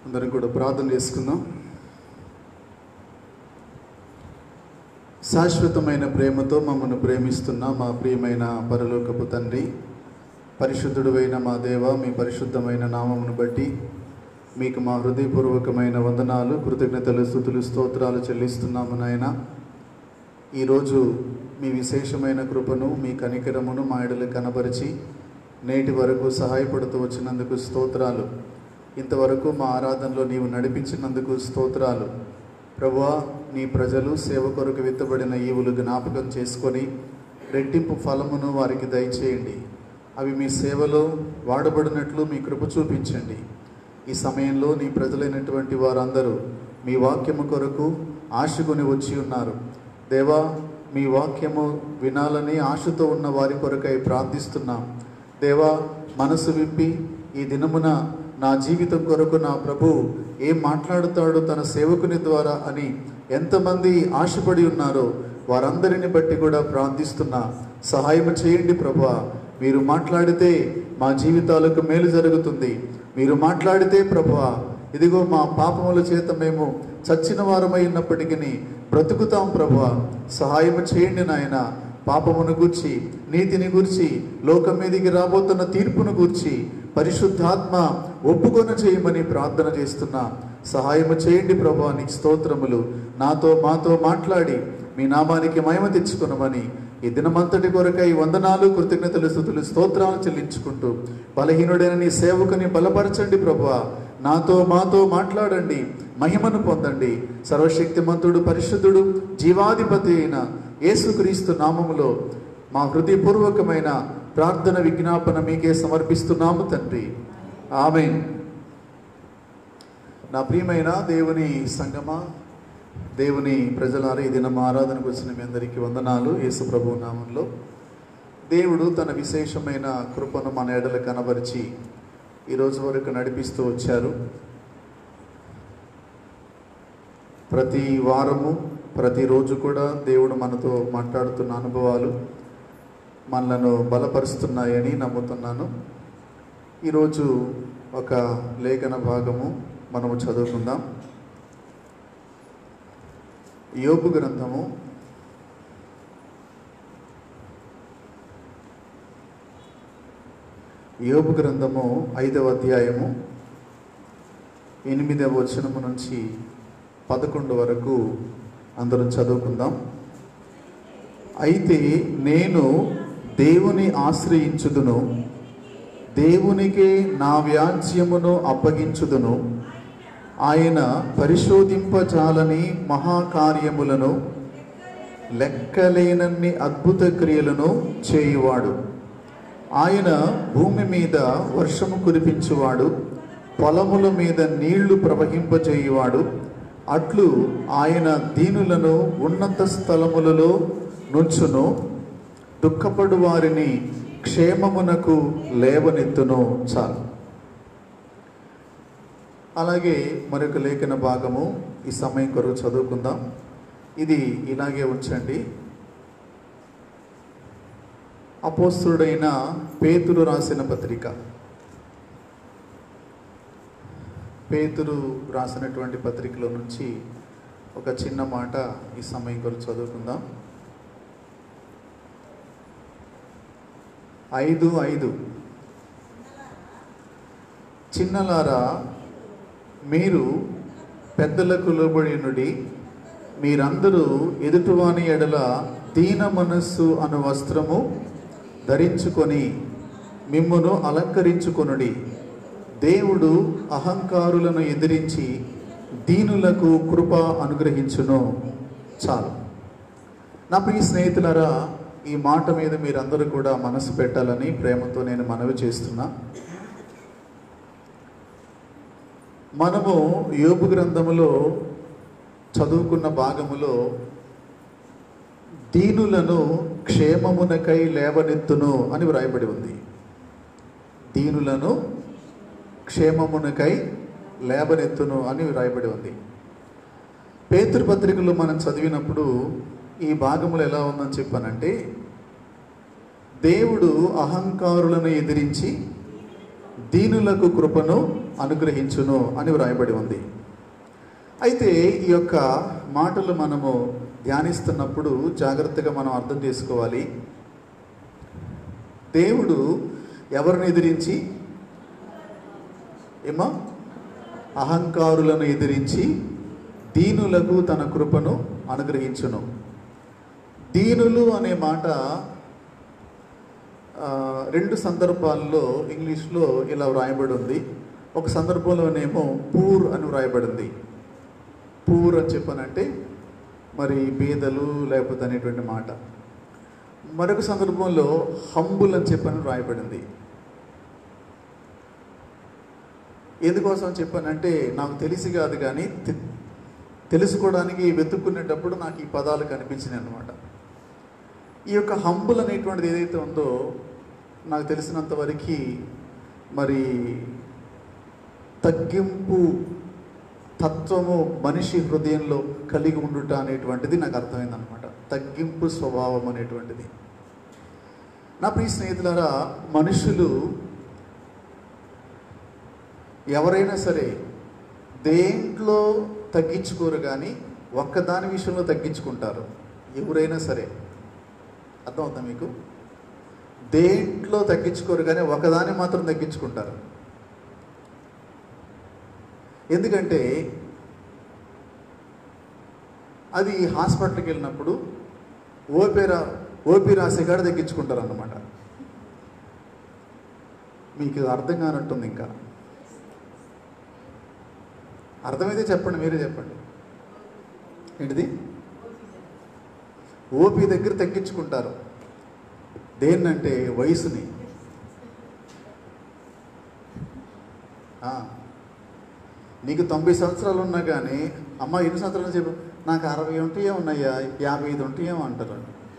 అందరం కూడా ప్రార్థన చేసుకుందాం శాశ్వతమైన ప్రేమతో మమ్మల్ని ప్రేమిస్తున్న మా ప్రియమైన పరలోకపు తండ్రి పరిశుద్ధుడువైన మా దేవ మీ పరిశుద్ధమైన నామమును బట్టి మీకు మా హృదయపూర్వకమైన వందనాలు కృతజ్ఞతలు స్థుతులు స్తోత్రాలు చెల్లిస్తున్నాము నాయన ఈరోజు మీ విశేషమైన కృపను మీ కనికరమును మా ఎడలు కనబరిచి నేటి వరకు సహాయపడుతూ వచ్చినందుకు స్తోత్రాలు ఇంతవరకు మా ఆరాధనలో నీవు నడిపించినందుకు స్తోత్రాలు ప్రభువా నీ ప్రజలు సేవ కొరకు విత్తబడిన ఈవులు జ్ఞాపకం చేసుకొని రెట్టింపు ఫలమును వారికి దయచేయండి అవి మీ సేవలో వాడబడినట్లు మీ కృప చూపించండి ఈ సమయంలో నీ ప్రజలైనటువంటి వారందరూ మీ వాక్యము కొరకు ఆశకొని వచ్చి ఉన్నారు దేవా మీ వాక్యము వినాలని ఆశతో ఉన్న వారి కొరకై ప్రార్థిస్తున్నాం దేవా మనసు విప్పి ఈ దినమున నా జీవితం కొరకు నా ప్రభు ఏం మాట్లాడుతాడో తన సేవకుని ద్వారా అని ఎంతమంది ఆశపడి ఉన్నారో వారందరిని బట్టి కూడా ప్రార్థిస్తున్నా సహాయం చేయండి ప్రభా మీరు మాట్లాడితే మా జీవితాలకు మేలు జరుగుతుంది మీరు మాట్లాడితే ప్రభా ఇదిగో మా పాపముల చేత మేము చచ్చిన వారమై ఉన్నప్పటికీ బ్రతుకుతాం ప్రభా సహాయం చేయండి నాయన పాపమును గూర్చి నీతిని గూర్చి లోకం మీదికి రాబోతున్న తీర్పును గూర్చి పరిశుద్ధాత్మ ఒప్పుకొన చేయమని ప్రార్థన చేస్తున్నా సహాయము చేయండి ప్రభా నీకు స్తోత్రములు నాతో మాతో మాట్లాడి మీ నామానికి మహిమ తెచ్చుకునమని ఈ దినమంతటి కొరకై వందనాలు కృతజ్ఞతలు స్థుతులు స్తోత్రాలు చెల్లించుకుంటూ బలహీనుడైన నీ సేవకుని బలపరచండి ప్రభువా నాతో మాతో మాట్లాడండి మహిమను పొందండి సర్వశక్తిమంతుడు పరిశుద్ధుడు జీవాధిపతి అయిన యేసుక్రీస్తు నామములో మా హృదయపూర్వకమైన ప్రార్థన విజ్ఞాపన మీకే సమర్పిస్తున్నాము తండ్రి ఆమె నా ప్రియమైన దేవుని సంగమా దేవుని ప్రజలారా ఈ దినం ఆరాధనకు వచ్చిన మీ అందరికీ వందనాలు యేసు ప్రభు నామంలో దేవుడు తన విశేషమైన కృపను మన ఎడల కనబరిచి ఈరోజు వరకు నడిపిస్తూ వచ్చారు ప్రతి వారము ప్రతిరోజు కూడా దేవుడు మనతో మాట్లాడుతున్న అనుభవాలు మనలను బలపరుస్తున్నాయని నమ్ముతున్నాను ఈరోజు ఒక లేఖన భాగము మనము చదువుకుందాం యోబు గ్రంథము యోబు గ్రంథము ఐదవ అధ్యాయము ఎనిమిదవ వచనము నుంచి పదకొండు వరకు అందరం చదువుకుందాం అయితే నేను దేవుని ఆశ్రయించుదును దేవునికి నా వ్యాజ్యమును అప్పగించుదును ఆయన పరిశోధింపజాలని మహాకార్యములను లెక్కలేనన్ని అద్భుత క్రియలను చేయువాడు ఆయన భూమి మీద వర్షము కురిపించువాడు పొలముల మీద నీళ్లు ప్రవహింపజేయువాడు అట్లు ఆయన దీనులను ఉన్నత స్థలములలో నుంచును దుఃఖపడు వారిని క్షేమమునకు లేవనెత్తును చాలు అలాగే మరొక లేఖన భాగము ఈ సమయం కొరకు చదువుకుందాం ఇది ఇలాగే ఉంచండి అపోస్తుడైన పేతురు రాసిన పత్రిక పేతురు రాసినటువంటి పత్రికలో నుంచి ఒక చిన్న మాట ఈ సమయం కొరకు చదువుకుందాం ఐదు ఐదు చిన్నలారా మీరు పెద్దలకు లోబడినుడి మీరందరూ ఎదుటివాని ఎడల దీన మనస్సు అను వస్త్రము ధరించుకొని మిమ్మును అలంకరించుకొనుడి దేవుడు అహంకారులను ఎదిరించి దీనులకు కృప అనుగ్రహించును చాలు నా ప్రియ స్నేహితులారా ఈ మాట మీద మీరందరూ కూడా మనసు పెట్టాలని ప్రేమతో నేను మనవి చేస్తున్నా మనము యోగు గ్రంథములో చదువుకున్న భాగములో దీనులను క్షేమమునకై లేవనెత్తును అని వ్రాయబడి ఉంది దీనులను క్షేమమునకై లేవనెత్తును అని వ్రాయబడి ఉంది పేతృ పత్రికలో మనం చదివినప్పుడు ఈ భాగములు ఎలా ఉందని చెప్పానంటే దేవుడు అహంకారులను ఎదిరించి దీనులకు కృపను అనుగ్రహించును అని వ్రాయబడి ఉంది అయితే ఈ యొక్క మాటలు మనము ధ్యానిస్తున్నప్పుడు జాగ్రత్తగా మనం అర్థం చేసుకోవాలి దేవుడు ఎవరిని ఎదిరించి ఏమో అహంకారులను ఎదిరించి దీనులకు తన కృపను అనుగ్రహించును దీనులు అనే మాట ఆ, రెండు సందర్భాల్లో ఇంగ్లీష్లో ఇలా వ్రాయబడి ఉంది ఒక సందర్భంలోనేమో పూర్ అని వ్రాయబడింది పూర్ అని చెప్పానంటే మరి బీదలు లేకపోతే అనేటువంటి మాట మరొక సందర్భంలో హంబుల్ అని చెప్పని వ్రాయబడింది ఎందుకోసం చెప్పానంటే నాకు తెలిసి కాదు కానీ తె- తెలుసుకోవడానికి వెతుక్కునేటప్పుడు నాకు ఈ పదాలు కనిపించినాయి అన్నమాట ఈ యొక్క హంబుల్ అనేటువంటిది ఏదైతే ఉందో నాకు తెలిసినంత వరకు మరి తగ్గింపు తత్వము మనిషి హృదయంలో కలిగి ఉండుట అనేటువంటిది నాకు అర్థమైంది అనమాట తగ్గింపు స్వభావం అనేటువంటిది నా ప్రియ స్నేహితులారా మనుషులు ఎవరైనా సరే దేంట్లో తగ్గించుకోరు కానీ ఒక్కదాని విషయంలో తగ్గించుకుంటారు ఎవరైనా సరే అర్థమవుతా మీకు దేంట్లో తగ్గించుకోరు కానీ ఒకదాన్ని మాత్రం తగ్గించుకుంటారు ఎందుకంటే అది హాస్పిటల్కి వెళ్ళినప్పుడు ఓపీ రా ఓపీ రాసే కాడ తగ్గించుకుంటారు అన్నమాట మీకు అర్థం కానట్టుంది ఇంకా అర్థమైతే చెప్పండి మీరే చెప్పండి ఏంటిది ఓపీ దగ్గర తగ్గించుకుంటారు దేన్నంటే వయసుని ఆ, నీకు తొంభై సంవత్సరాలు ఉన్నా కానీ అమ్మ ఎన్ని సంవత్సరాలు చెప్పు నాకు అరవై ఉంటాయో ఉన్నాయా యాభై ఐదు ఉంటాయో అంటారు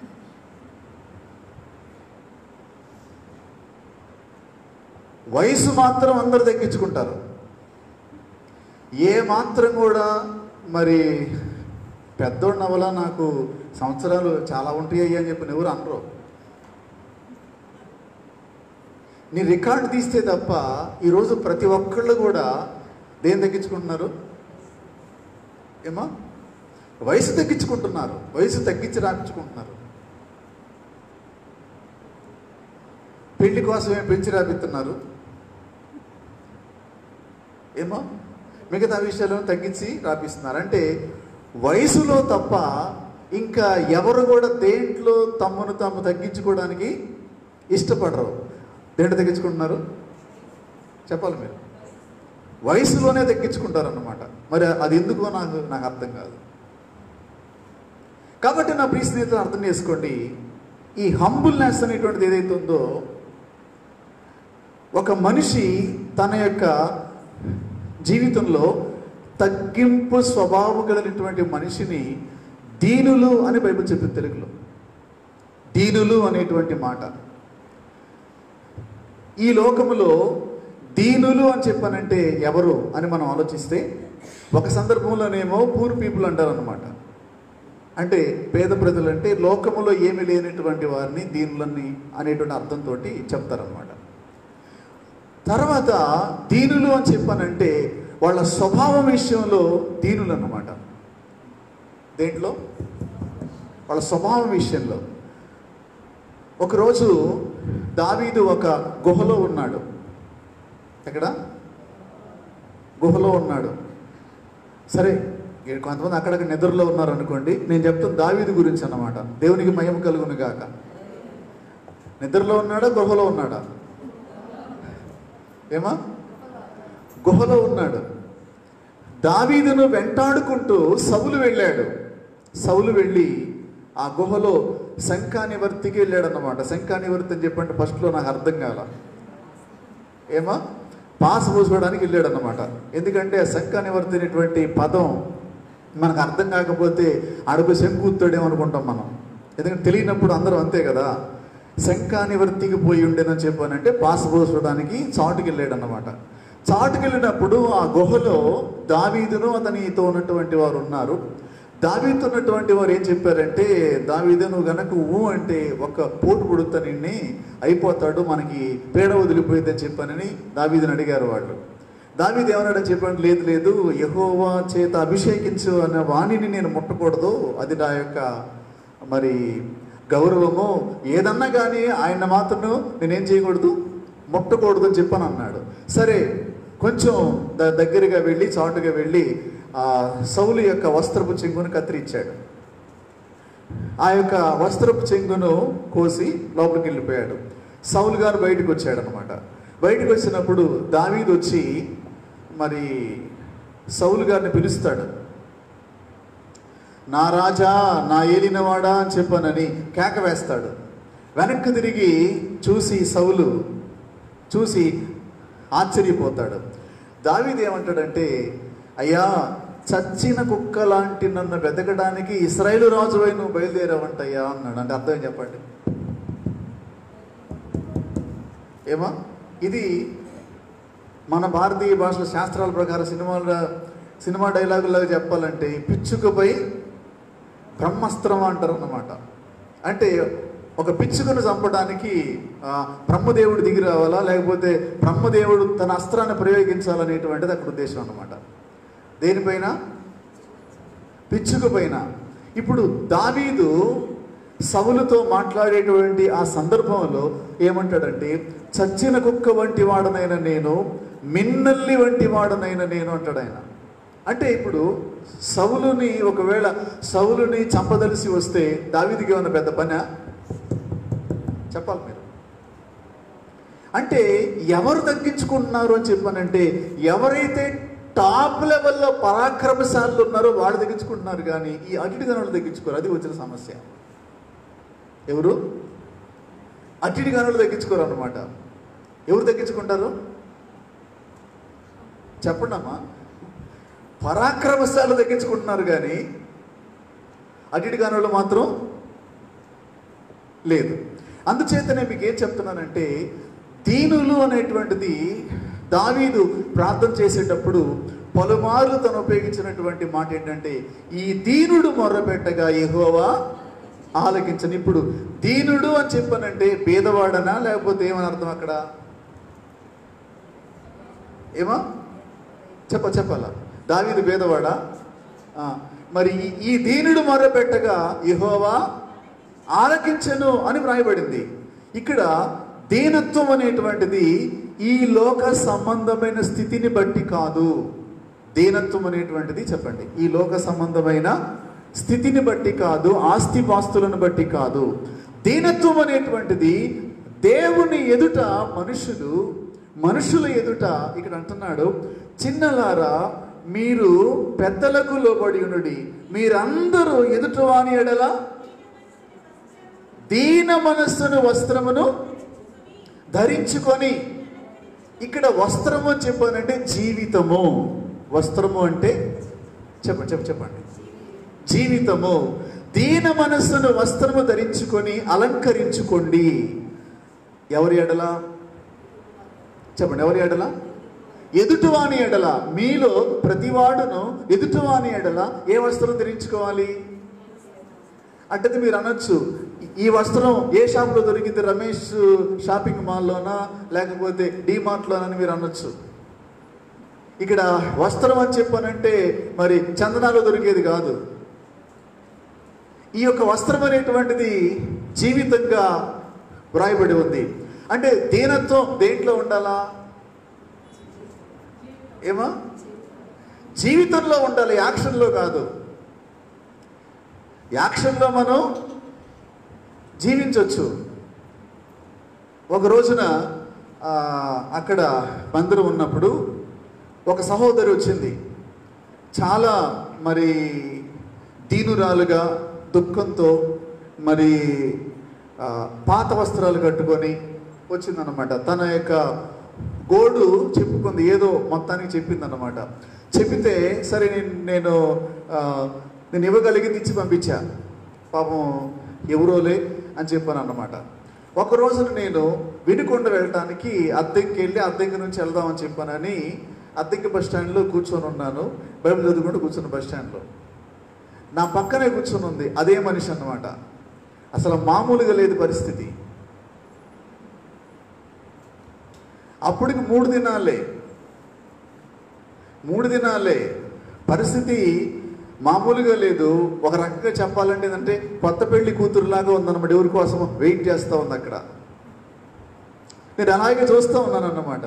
వయసు మాత్రం అందరు తగ్గించుకుంటారు ఏ మాత్రం కూడా మరి పెద్దోడిన వల్ల నాకు సంవత్సరాలు చాలా ఉంటాయి అని చెప్పి ఎవరు అనరు నీ రికార్డు తీస్తే తప్ప ఈరోజు ప్రతి ఒక్కళ్ళు కూడా దేని తగ్గించుకుంటున్నారు ఏమా వయసు తగ్గించుకుంటున్నారు వయసు తగ్గించి రాపించుకుంటున్నారు పెళ్లి కోసమే పెంచి రాపిస్తున్నారు ఏమో మిగతా విషయాలను తగ్గించి రాపిస్తున్నారు అంటే వయసులో తప్ప ఇంకా ఎవరు కూడా దేంట్లో తమను తాము తగ్గించుకోవడానికి ఇష్టపడరు దేంట్లో తగ్గించుకుంటున్నారు చెప్పాలి మీరు వయసులోనే తగ్గించుకుంటారు అన్నమాట మరి అది ఎందుకో నాకు నాకు అర్థం కాదు కాబట్టి నా ప్రియ స్నేహితులు అర్థం చేసుకోండి ఈ హంబుల్నెస్ అనేటువంటిది ఏదైతే ఉందో ఒక మనిషి తన యొక్క జీవితంలో తగ్గింపు స్వభావం కలిగినటువంటి మనిషిని దీనులు అని బైబిల్ చెప్పింది తెలుగులో దీనులు అనేటువంటి మాట ఈ లోకములో దీనులు అని చెప్పానంటే ఎవరు అని మనం ఆలోచిస్తే ఒక సందర్భంలోనేమో పూర్ పీపుల్ అంటారు అనమాట అంటే పేద ప్రజలు అంటే లోకములో ఏమి లేనటువంటి వారిని దీనులని అనేటువంటి అర్థంతో చెప్తారనమాట తర్వాత దీనులు అని చెప్పానంటే వాళ్ళ స్వభావం విషయంలో దీనులు అన్నమాట దేంట్లో వాళ్ళ స్వభావం విషయంలో ఒకరోజు దావీదు ఒక గుహలో ఉన్నాడు ఎక్కడ గుహలో ఉన్నాడు సరే ఇక్కడ కొంతమంది అక్కడక్కడ నిద్రలో ఉన్నారు అనుకోండి నేను చెప్తాను దావీదు గురించి అన్నమాట దేవునికి మహిమ కలుగును గాక నిద్రలో ఉన్నాడా గుహలో ఉన్నాడా ఏమా గుహలో ఉన్నాడు దావీదును వెంటాడుకుంటూ సవులు వెళ్ళాడు సవులు వెళ్ళి ఆ గుహలో శంఖానివర్తికి వెళ్ళాడు అన్నమాట శంఖానివర్తి అని చెప్పంటే ఫస్ట్లో నాకు అర్థం కాల ఏమా పాస్ పోసుకోవడానికి వెళ్ళాడు అన్నమాట ఎందుకంటే ఆ శంఖానివర్తి అనేటువంటి పదం మనకు అర్థం కాకపోతే అడుగు శంకుతాడేమనుకుంటాం మనం ఎందుకంటే తెలియనప్పుడు అందరూ అంతే కదా శంఖానివర్తికి పోయి ఉండేనని చెప్పానంటే పాస్ పోసుకోవడానికి చాటుకి వెళ్ళాడు అన్నమాట చాటుకి వెళ్ళినప్పుడు ఆ గుహలో దావీదును అతనితో ఉన్నటువంటి వారు ఉన్నారు దావీదు ఉన్నటువంటి వారు ఏం చెప్పారంటే దావీదు నువ్వు గనక ఊ అంటే ఒక పోటు పుడుతా నిన్ను అయిపోతాడు మనకి పేడ వదిలిపోయిందని చెప్పానని దావీదుని అడిగారు వాళ్ళు దావీదు ఏమన్నాడని చెప్పాడు లేదు లేదు యహోవా చేత అభిషేకించు అనే వాణిని నేను ముట్టకూడదు అది నా యొక్క మరి గౌరవము ఏదన్నా కానీ ఆయన మాత్రం నేనేం చేయకూడదు ముట్టకూడదు అని చెప్పని అన్నాడు సరే కొంచెం ద- దగ్గరగా వెళ్ళి చాటుగా వెళ్ళి ఆ సౌలు యొక్క వస్త్రపు చెంగును కత్తిరించాడు ఆ యొక్క వస్త్రపు చెంగును కోసి లోపలికి వెళ్ళిపోయాడు సౌలు గారు బయటకు వచ్చాడు అనమాట బయటకు వచ్చినప్పుడు దావీదు వచ్చి మరి సౌలు గారిని పిలుస్తాడు నా రాజా నా ఏలినవాడా అని చెప్పానని కేక వేస్తాడు వెనక్కి తిరిగి చూసి సౌలు చూసి ఆశ్చర్యపోతాడు దావీదు ఏమంటాడంటే అయ్యా చచ్చిన కుక్క లాంటి నన్ను వెతకడానికి ఇస్రాయేలు రాజువై నువ్వు బయలుదేరావంటయ్యా అన్నాడు అంటే అర్థం ఏం చెప్పండి ఏమా ఇది మన భారతీయ భాషలో శాస్త్రాల ప్రకారం సినిమాల సినిమా డైలాగులాగా చెప్పాలంటే పిచ్చుకపై బ్రహ్మాస్త్రం అంటారు అన్నమాట అంటే ఒక పిచ్చుకను చంపడానికి ఆ, బ్రహ్మదేవుడు దిగి రావాలా లేకపోతే బ్రహ్మదేవుడు తన అస్త్రాన్ని ప్రయోగించాలనేటువంటిది అక్కడ ఉద్దేశం అన్నమాట దేనిపైన పిచ్చుక పైన ఇప్పుడు దావీదు సవులతో మాట్లాడేటువంటి ఆ సందర్భంలో ఏమంటాడంటే చచ్చిన కుక్క వంటి వాడనైనా నేను మిన్నల్లి వంటి వాడనైనా నేను అంటాడు ఆయన అంటే ఇప్పుడు సవులుని ఒకవేళ సవులుని చంపదలిసి వస్తే దావీదికి ఏమైనా పెద్ద పనా చెప్పాలి మీరు అంటే ఎవరు తగ్గించుకుంటున్నారు అని చెప్పానంటే ఎవరైతే టాప్ లెవెల్లో పరాక్రమశాలు ఉన్నారో వాళ్ళు తగ్గించుకుంటున్నారు కానీ ఈ అటిటి గనులు తగ్గించుకోరు అది వచ్చిన సమస్య ఎవరు అటిటి గనులు తగ్గించుకోరు అనమాట ఎవరు తగ్గించుకుంటారు చెప్పండి అమ్మా పరాక్రమశాలు తగ్గించుకుంటున్నారు కానీ అటిటి గనులు మాత్రం లేదు అందుచేతనే మీకు ఏం చెప్తున్నానంటే దీనులు అనేటువంటిది దావీదు ప్రార్థన చేసేటప్పుడు పలుమార్లు తను ఉపయోగించినటువంటి మాట ఏంటంటే ఈ దీనుడు మొర్రపెట్టగా యెహోవా ఆలకించని ఇప్పుడు దీనుడు అని చెప్పానంటే పేదవాడనా లేకపోతే ఏమని అర్థం అక్కడ ఏమా చెప్ప చెప్పాలా దావీదు పేదవాడా ఆ, మరి ఈ- ఈ దీనుడు మొర్రపెట్టగా యెహోవా ఆలకించను అని వ్రాయబడింది ఇక్కడ దీనత్వం అనేటువంటిది ఈ లోక సంబంధమైన స్థితిని బట్టి కాదు దీనత్వం అనేటువంటిది చెప్పండి ఈ లోక సంబంధమైన స్థితిని బట్టి కాదు ఆస్తిపాస్తులను బట్టి కాదు దీనత్వం అనేటువంటిది దేవుని ఎదుట మనుషులు మనుషుల ఎదుట ఇక్కడ అంటున్నాడు చిన్నలారా మీరు పెద్దలకు లోబడి ఉండుడి మీరందరూ ఎదుటవాని ఎడల దీన మనస్సును వస్త్రమును ధరించుకొని ఇక్కడ వస్త్రము అని చెప్పానంటే జీవితము వస్త్రము అంటే చెప్పండి చెప్పండి చెప్పండి జీవితము దీన మనస్సును వస్త్రము ధరించుకొని అలంకరించుకోండి ఎవరి ఎడల చెప్పండి ఎవరి ఎడల ఎదుటివాని ఎడల మీలో ప్రతివాడును ఎదుటివాని ఎడల ఏ వస్త్రం ధరించుకోవాలి అంటే మీరు అనొచ్చు ఈ వస్త్రం ఏ షాప్లో దొరికింది రమేష్ షాపింగ్ మాల్లోనా లేకపోతే డిమార్ట్లోనని మీరు అనొచ్చు ఇక్కడ వస్త్రం అని చెప్పానంటే మరి చందనాలో దొరికేది కాదు ఈ యొక్క వస్త్రం అనేటువంటిది జీవితంగా వ్రాయబడి ఉంది అంటే దీనత్వం దేంట్లో ఉండాలా ఏమా జీవితంలో ఉండాలి యాక్షన్లో కాదు యాక్షన్లో మనం జీవించవచ్చు ఒక రోజున ఆ, అక్కడ మందిరం ఉన్నప్పుడు ఒక సహోదరి వచ్చింది చాలా మరి దీనురాలుగా దుఃఖంతో మరి ఆ, పాత వస్త్రాలు కట్టుకొని వచ్చిందనమాట తన యొక్క గోడు చెప్పుకుంది ఏదో మొత్తానికి చెప్పిందనమాట చెప్పితే సరే నేను నేను ఆ, నేను ఇవ్వగలిగింది ఇచ్చి పంపించా పాపం ఎవరోలే అని చెప్పాను అన్నమాట ఒక రోజున నేను వినుకొండ వెళ్ళటానికి అద్దెకి వెళ్ళి అద్దెకి నుంచి వెళ్దామని చెప్పానని అద్దెకి బస్ స్టాండ్లో కూర్చొని ఉన్నాను బైబిల్ చదువుకుంటూ కూర్చున్న బస్ స్టాండ్లో నా పక్కనే కూర్చొని ఉంది అదే మనిషి అన్నమాట అసలు మామూలుగా లేదు పరిస్థితి అప్పటికి మూడు దినాలే మూడు దినాలే పరిస్థితి మామూలుగా లేదు ఒక రకంగా చెప్పాలంటే ఏంటంటే కొత్త పెళ్లి కూతురులాగా ఉందన్నమాట ఎవరి కోసం వెయిట్ చేస్తూ ఉంది అక్కడ నేను అలాగే చూస్తూ ఉన్నాను అన్నమాట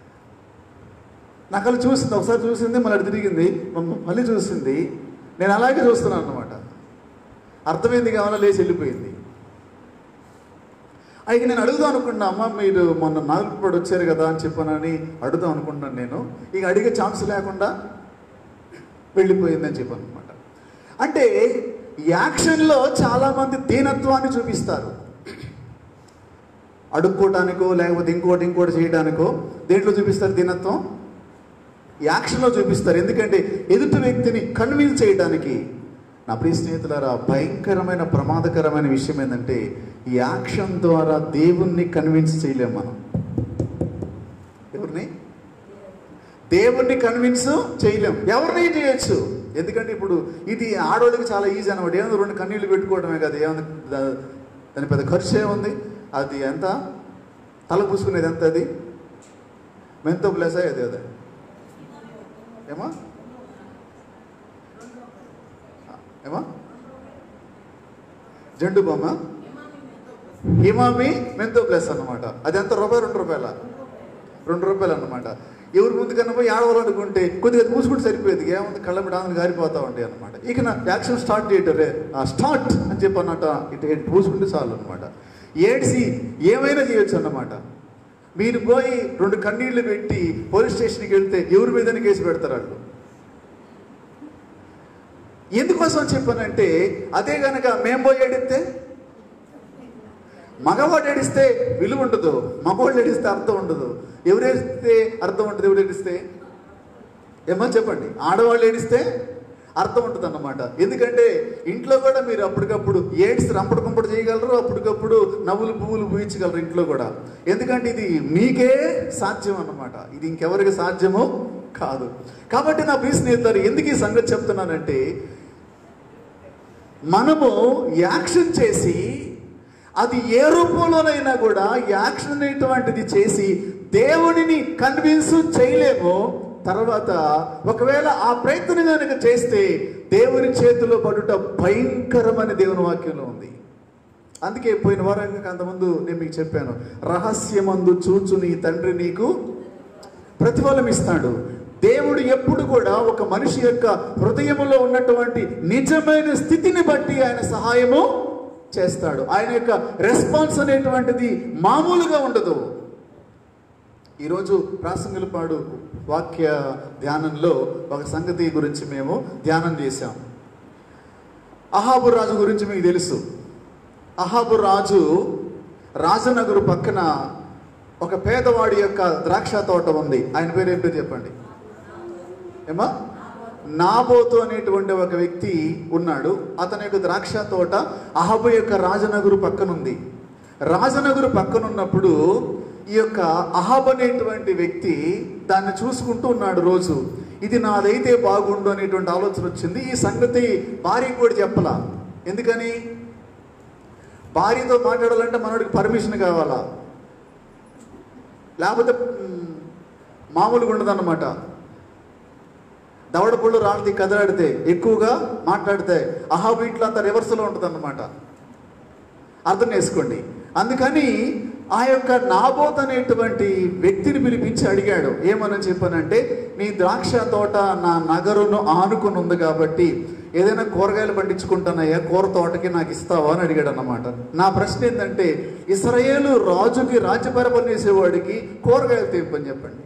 నాకు అలా చూసింది ఒకసారి చూసింది మళ్ళీ అటు తిరిగింది మ- మళ్ళీ చూసింది నేను అలాగే చూస్తున్నాను అన్నమాట అర్థమైంది కావాలా లేచి వెళ్ళిపోయింది అయితే నేను అడుగుదాం అనుకున్నా అమ్మ మీరు మొన్న నాలుగు వచ్చారు కదా అని చెప్పానని అడుగుదాం అనుకున్నాను నేను ఇక అడిగే ఛాన్స్ లేకుండా వెళ్ళిపోయిందని చెప్పాను అనమాట అంటే యాక్షన్లో చాలామంది దీనత్వాన్ని చూపిస్తారు అడుక్కోవటానికో లేకపోతే ఇంకోటి ఇంకోటి చేయడానికో దేంట్లో చూపిస్తారు దీనత్వం యాక్షన్లో చూపిస్తారు ఎందుకంటే ఎదుటి వ్యక్తిని కన్విన్స్ చేయడానికి నా ప్రియ స్నేహితులారా భయంకరమైన ప్రమాదకరమైన విషయం ఏంటంటే ఈ యాక్షన్ ద్వారా దేవుణ్ణి కన్విన్స్ చేయలేం మనం ఎవరిని దేవుణ్ణి కన్విన్స్ చేయలేం ఎవరిని చేయొచ్చు ఎందుకంటే ఇప్పుడు ఇది ఆడవాళ్ళకి చాలా ఈజీ అనమాట ఏముంది రెండు కన్నీళ్ళు పెట్టుకోవడమే కదా ఏముంది దా- దాని పెద్ద ఖర్చు ఏముంది అది ఎంత తల పూసుకునేది ఎంత అది మెంతో ప్లస్ అదే అదే ఏమా ఏమా జండు బొమ్మ హిమామి మెంతో ప్లస్ అన్నమాట అది ఎంత రూపాయి రెండు రూపాయల రెండు రూపాయలు అన్నమాట ఎవరి ముందు కన్నా పోయి ఆడవాలనుకుంటే కొద్దిగా మూసుకుంటే సరిపోయేది ఏముంది కళ్ళ మీద ఆనందం గారిపోతా ఉంటాయి అనమాట ఇక నా యాక్షన్ స్టార్ట్ చేయటరే స్టార్ట్ అని చెప్పి అన్నట్ట ఇటు ఇటు మూసుకుంటే చాలు అనమాట ఏడ్చి ఏమైనా చేయొచ్చు అన్నమాట మీరు పోయి రెండు కన్నీళ్లు పెట్టి పోలీస్ స్టేషన్కి వెళ్తే ఎవరి మీదనే కేసు పెడతారు వాళ్ళు ఎందుకోసం చెప్పానంటే అదే గనక మేము పోయి ఏడిస్తే మగవాడు ఏడిస్తే విలువ ఉండదు మగవాళ్ళు ఏడిస్తే అర్థం ఉండదు ఎవరు ఏడిస్తే అర్థం ఉంటుంది ఎవరు ఏడిస్తే ఏమని చెప్పండి ఆడవాళ్ళు ఏడిస్తే అర్థం ఉంటుంది అన్నమాట ఎందుకంటే ఇంట్లో కూడా మీరు అప్పటికప్పుడు ఏడ్స్ రంపడు కంపడు చేయగలరు అప్పటికప్పుడు నవ్వులు పువ్వులు పూయించగలరు ఇంట్లో కూడా ఎందుకంటే ఇది మీకే సాధ్యం అన్నమాట ఇది ఇంకెవరికి సాధ్యమో కాదు కాబట్టి నా ప్రియ స్నేహితులు ఎందుకు ఈ సంగతి చెప్తున్నానంటే మనము యాక్షన్ చేసి అది ఏ రూపంలోనైనా కూడా యాక్షన్ అనేటువంటిది చేసి దేవుడిని కన్విన్స్ చేయలేము తర్వాత ఒకవేళ ఆ ప్రయత్నం కనుక చేస్తే దేవుని చేతిలో పడుట భయంకరమైన దేవుని వాక్యంలో ఉంది అందుకే పోయిన వారం అంతకుముందు నేను మీకు చెప్పాను రహస్యమందు చూచు నీ తండ్రి నీకు ప్రతిఫలం ఇస్తాడు దేవుడు ఎప్పుడు కూడా ఒక మనిషి యొక్క హృదయములో ఉన్నటువంటి నిజమైన స్థితిని బట్టి ఆయన సహాయము చేస్తాడు ఆయన యొక్క రెస్పాన్స్ అనేటువంటిది మామూలుగా ఉండదు ఈరోజు ప్రాసంగులపాడు వాక్య ధ్యానంలో ఒక సంగతి గురించి మేము ధ్యానం చేశాం అహాబు రాజు గురించి మీకు తెలుసు అహాబు రాజు రాజనగరు పక్కన ఒక పేదవాడి యొక్క ద్రాక్ష తోట ఉంది ఆయన పేరు ఏం పేరు చెప్పండి ఏమా నాబోతు అనేటువంటి ఒక వ్యక్తి ఉన్నాడు అతని యొక్క ద్రాక్ష తోట అహబు యొక్క రాజనగరు పక్కనుంది రాజనగరు పక్కనున్నప్పుడు ఈ యొక్క అహబ్ అనేటువంటి వ్యక్తి దాన్ని చూసుకుంటూ ఉన్నాడు రోజు ఇది నాదైతే బాగుండు అనేటువంటి ఆలోచన వచ్చింది ఈ సంగతి భార్యకు కూడా చెప్పలా ఎందుకని భార్యతో మాట్లాడాలంటే మనోడికి పర్మిషన్ కావాలా లేకపోతే మ్, మామూలుగా ఉండదన్నమాట దవడ పళ్ళు రాళ్ళది కదలాడితే ఎక్కువగా మాట్లాడితే అహాబు ఇట్లా అంత రివర్స్లో ఉంటుంది అన్నమాట అర్థం చేసుకోండి అందుకని ఆ యొక్క నాబోత్ అనేటువంటి వ్యక్తిని పిలిపించి అడిగాడు ఏమని చెప్పానంటే నీ ద్రాక్ష తోట నా నగరును ఆనుకుని ఉంది కాబట్టి ఏదైనా కూరగాయలు పండించుకుంటానయ్యా కూర తోటకి నాకు ఇస్తావా అని అడిగాడు అన్నమాట నా ప్రశ్న ఏంటంటే ఇస్రాయేలు రాజుకి రాజ్య పరిపాలన చేసేవాడికి కూరగాయలు తెప్పని చెప్పండి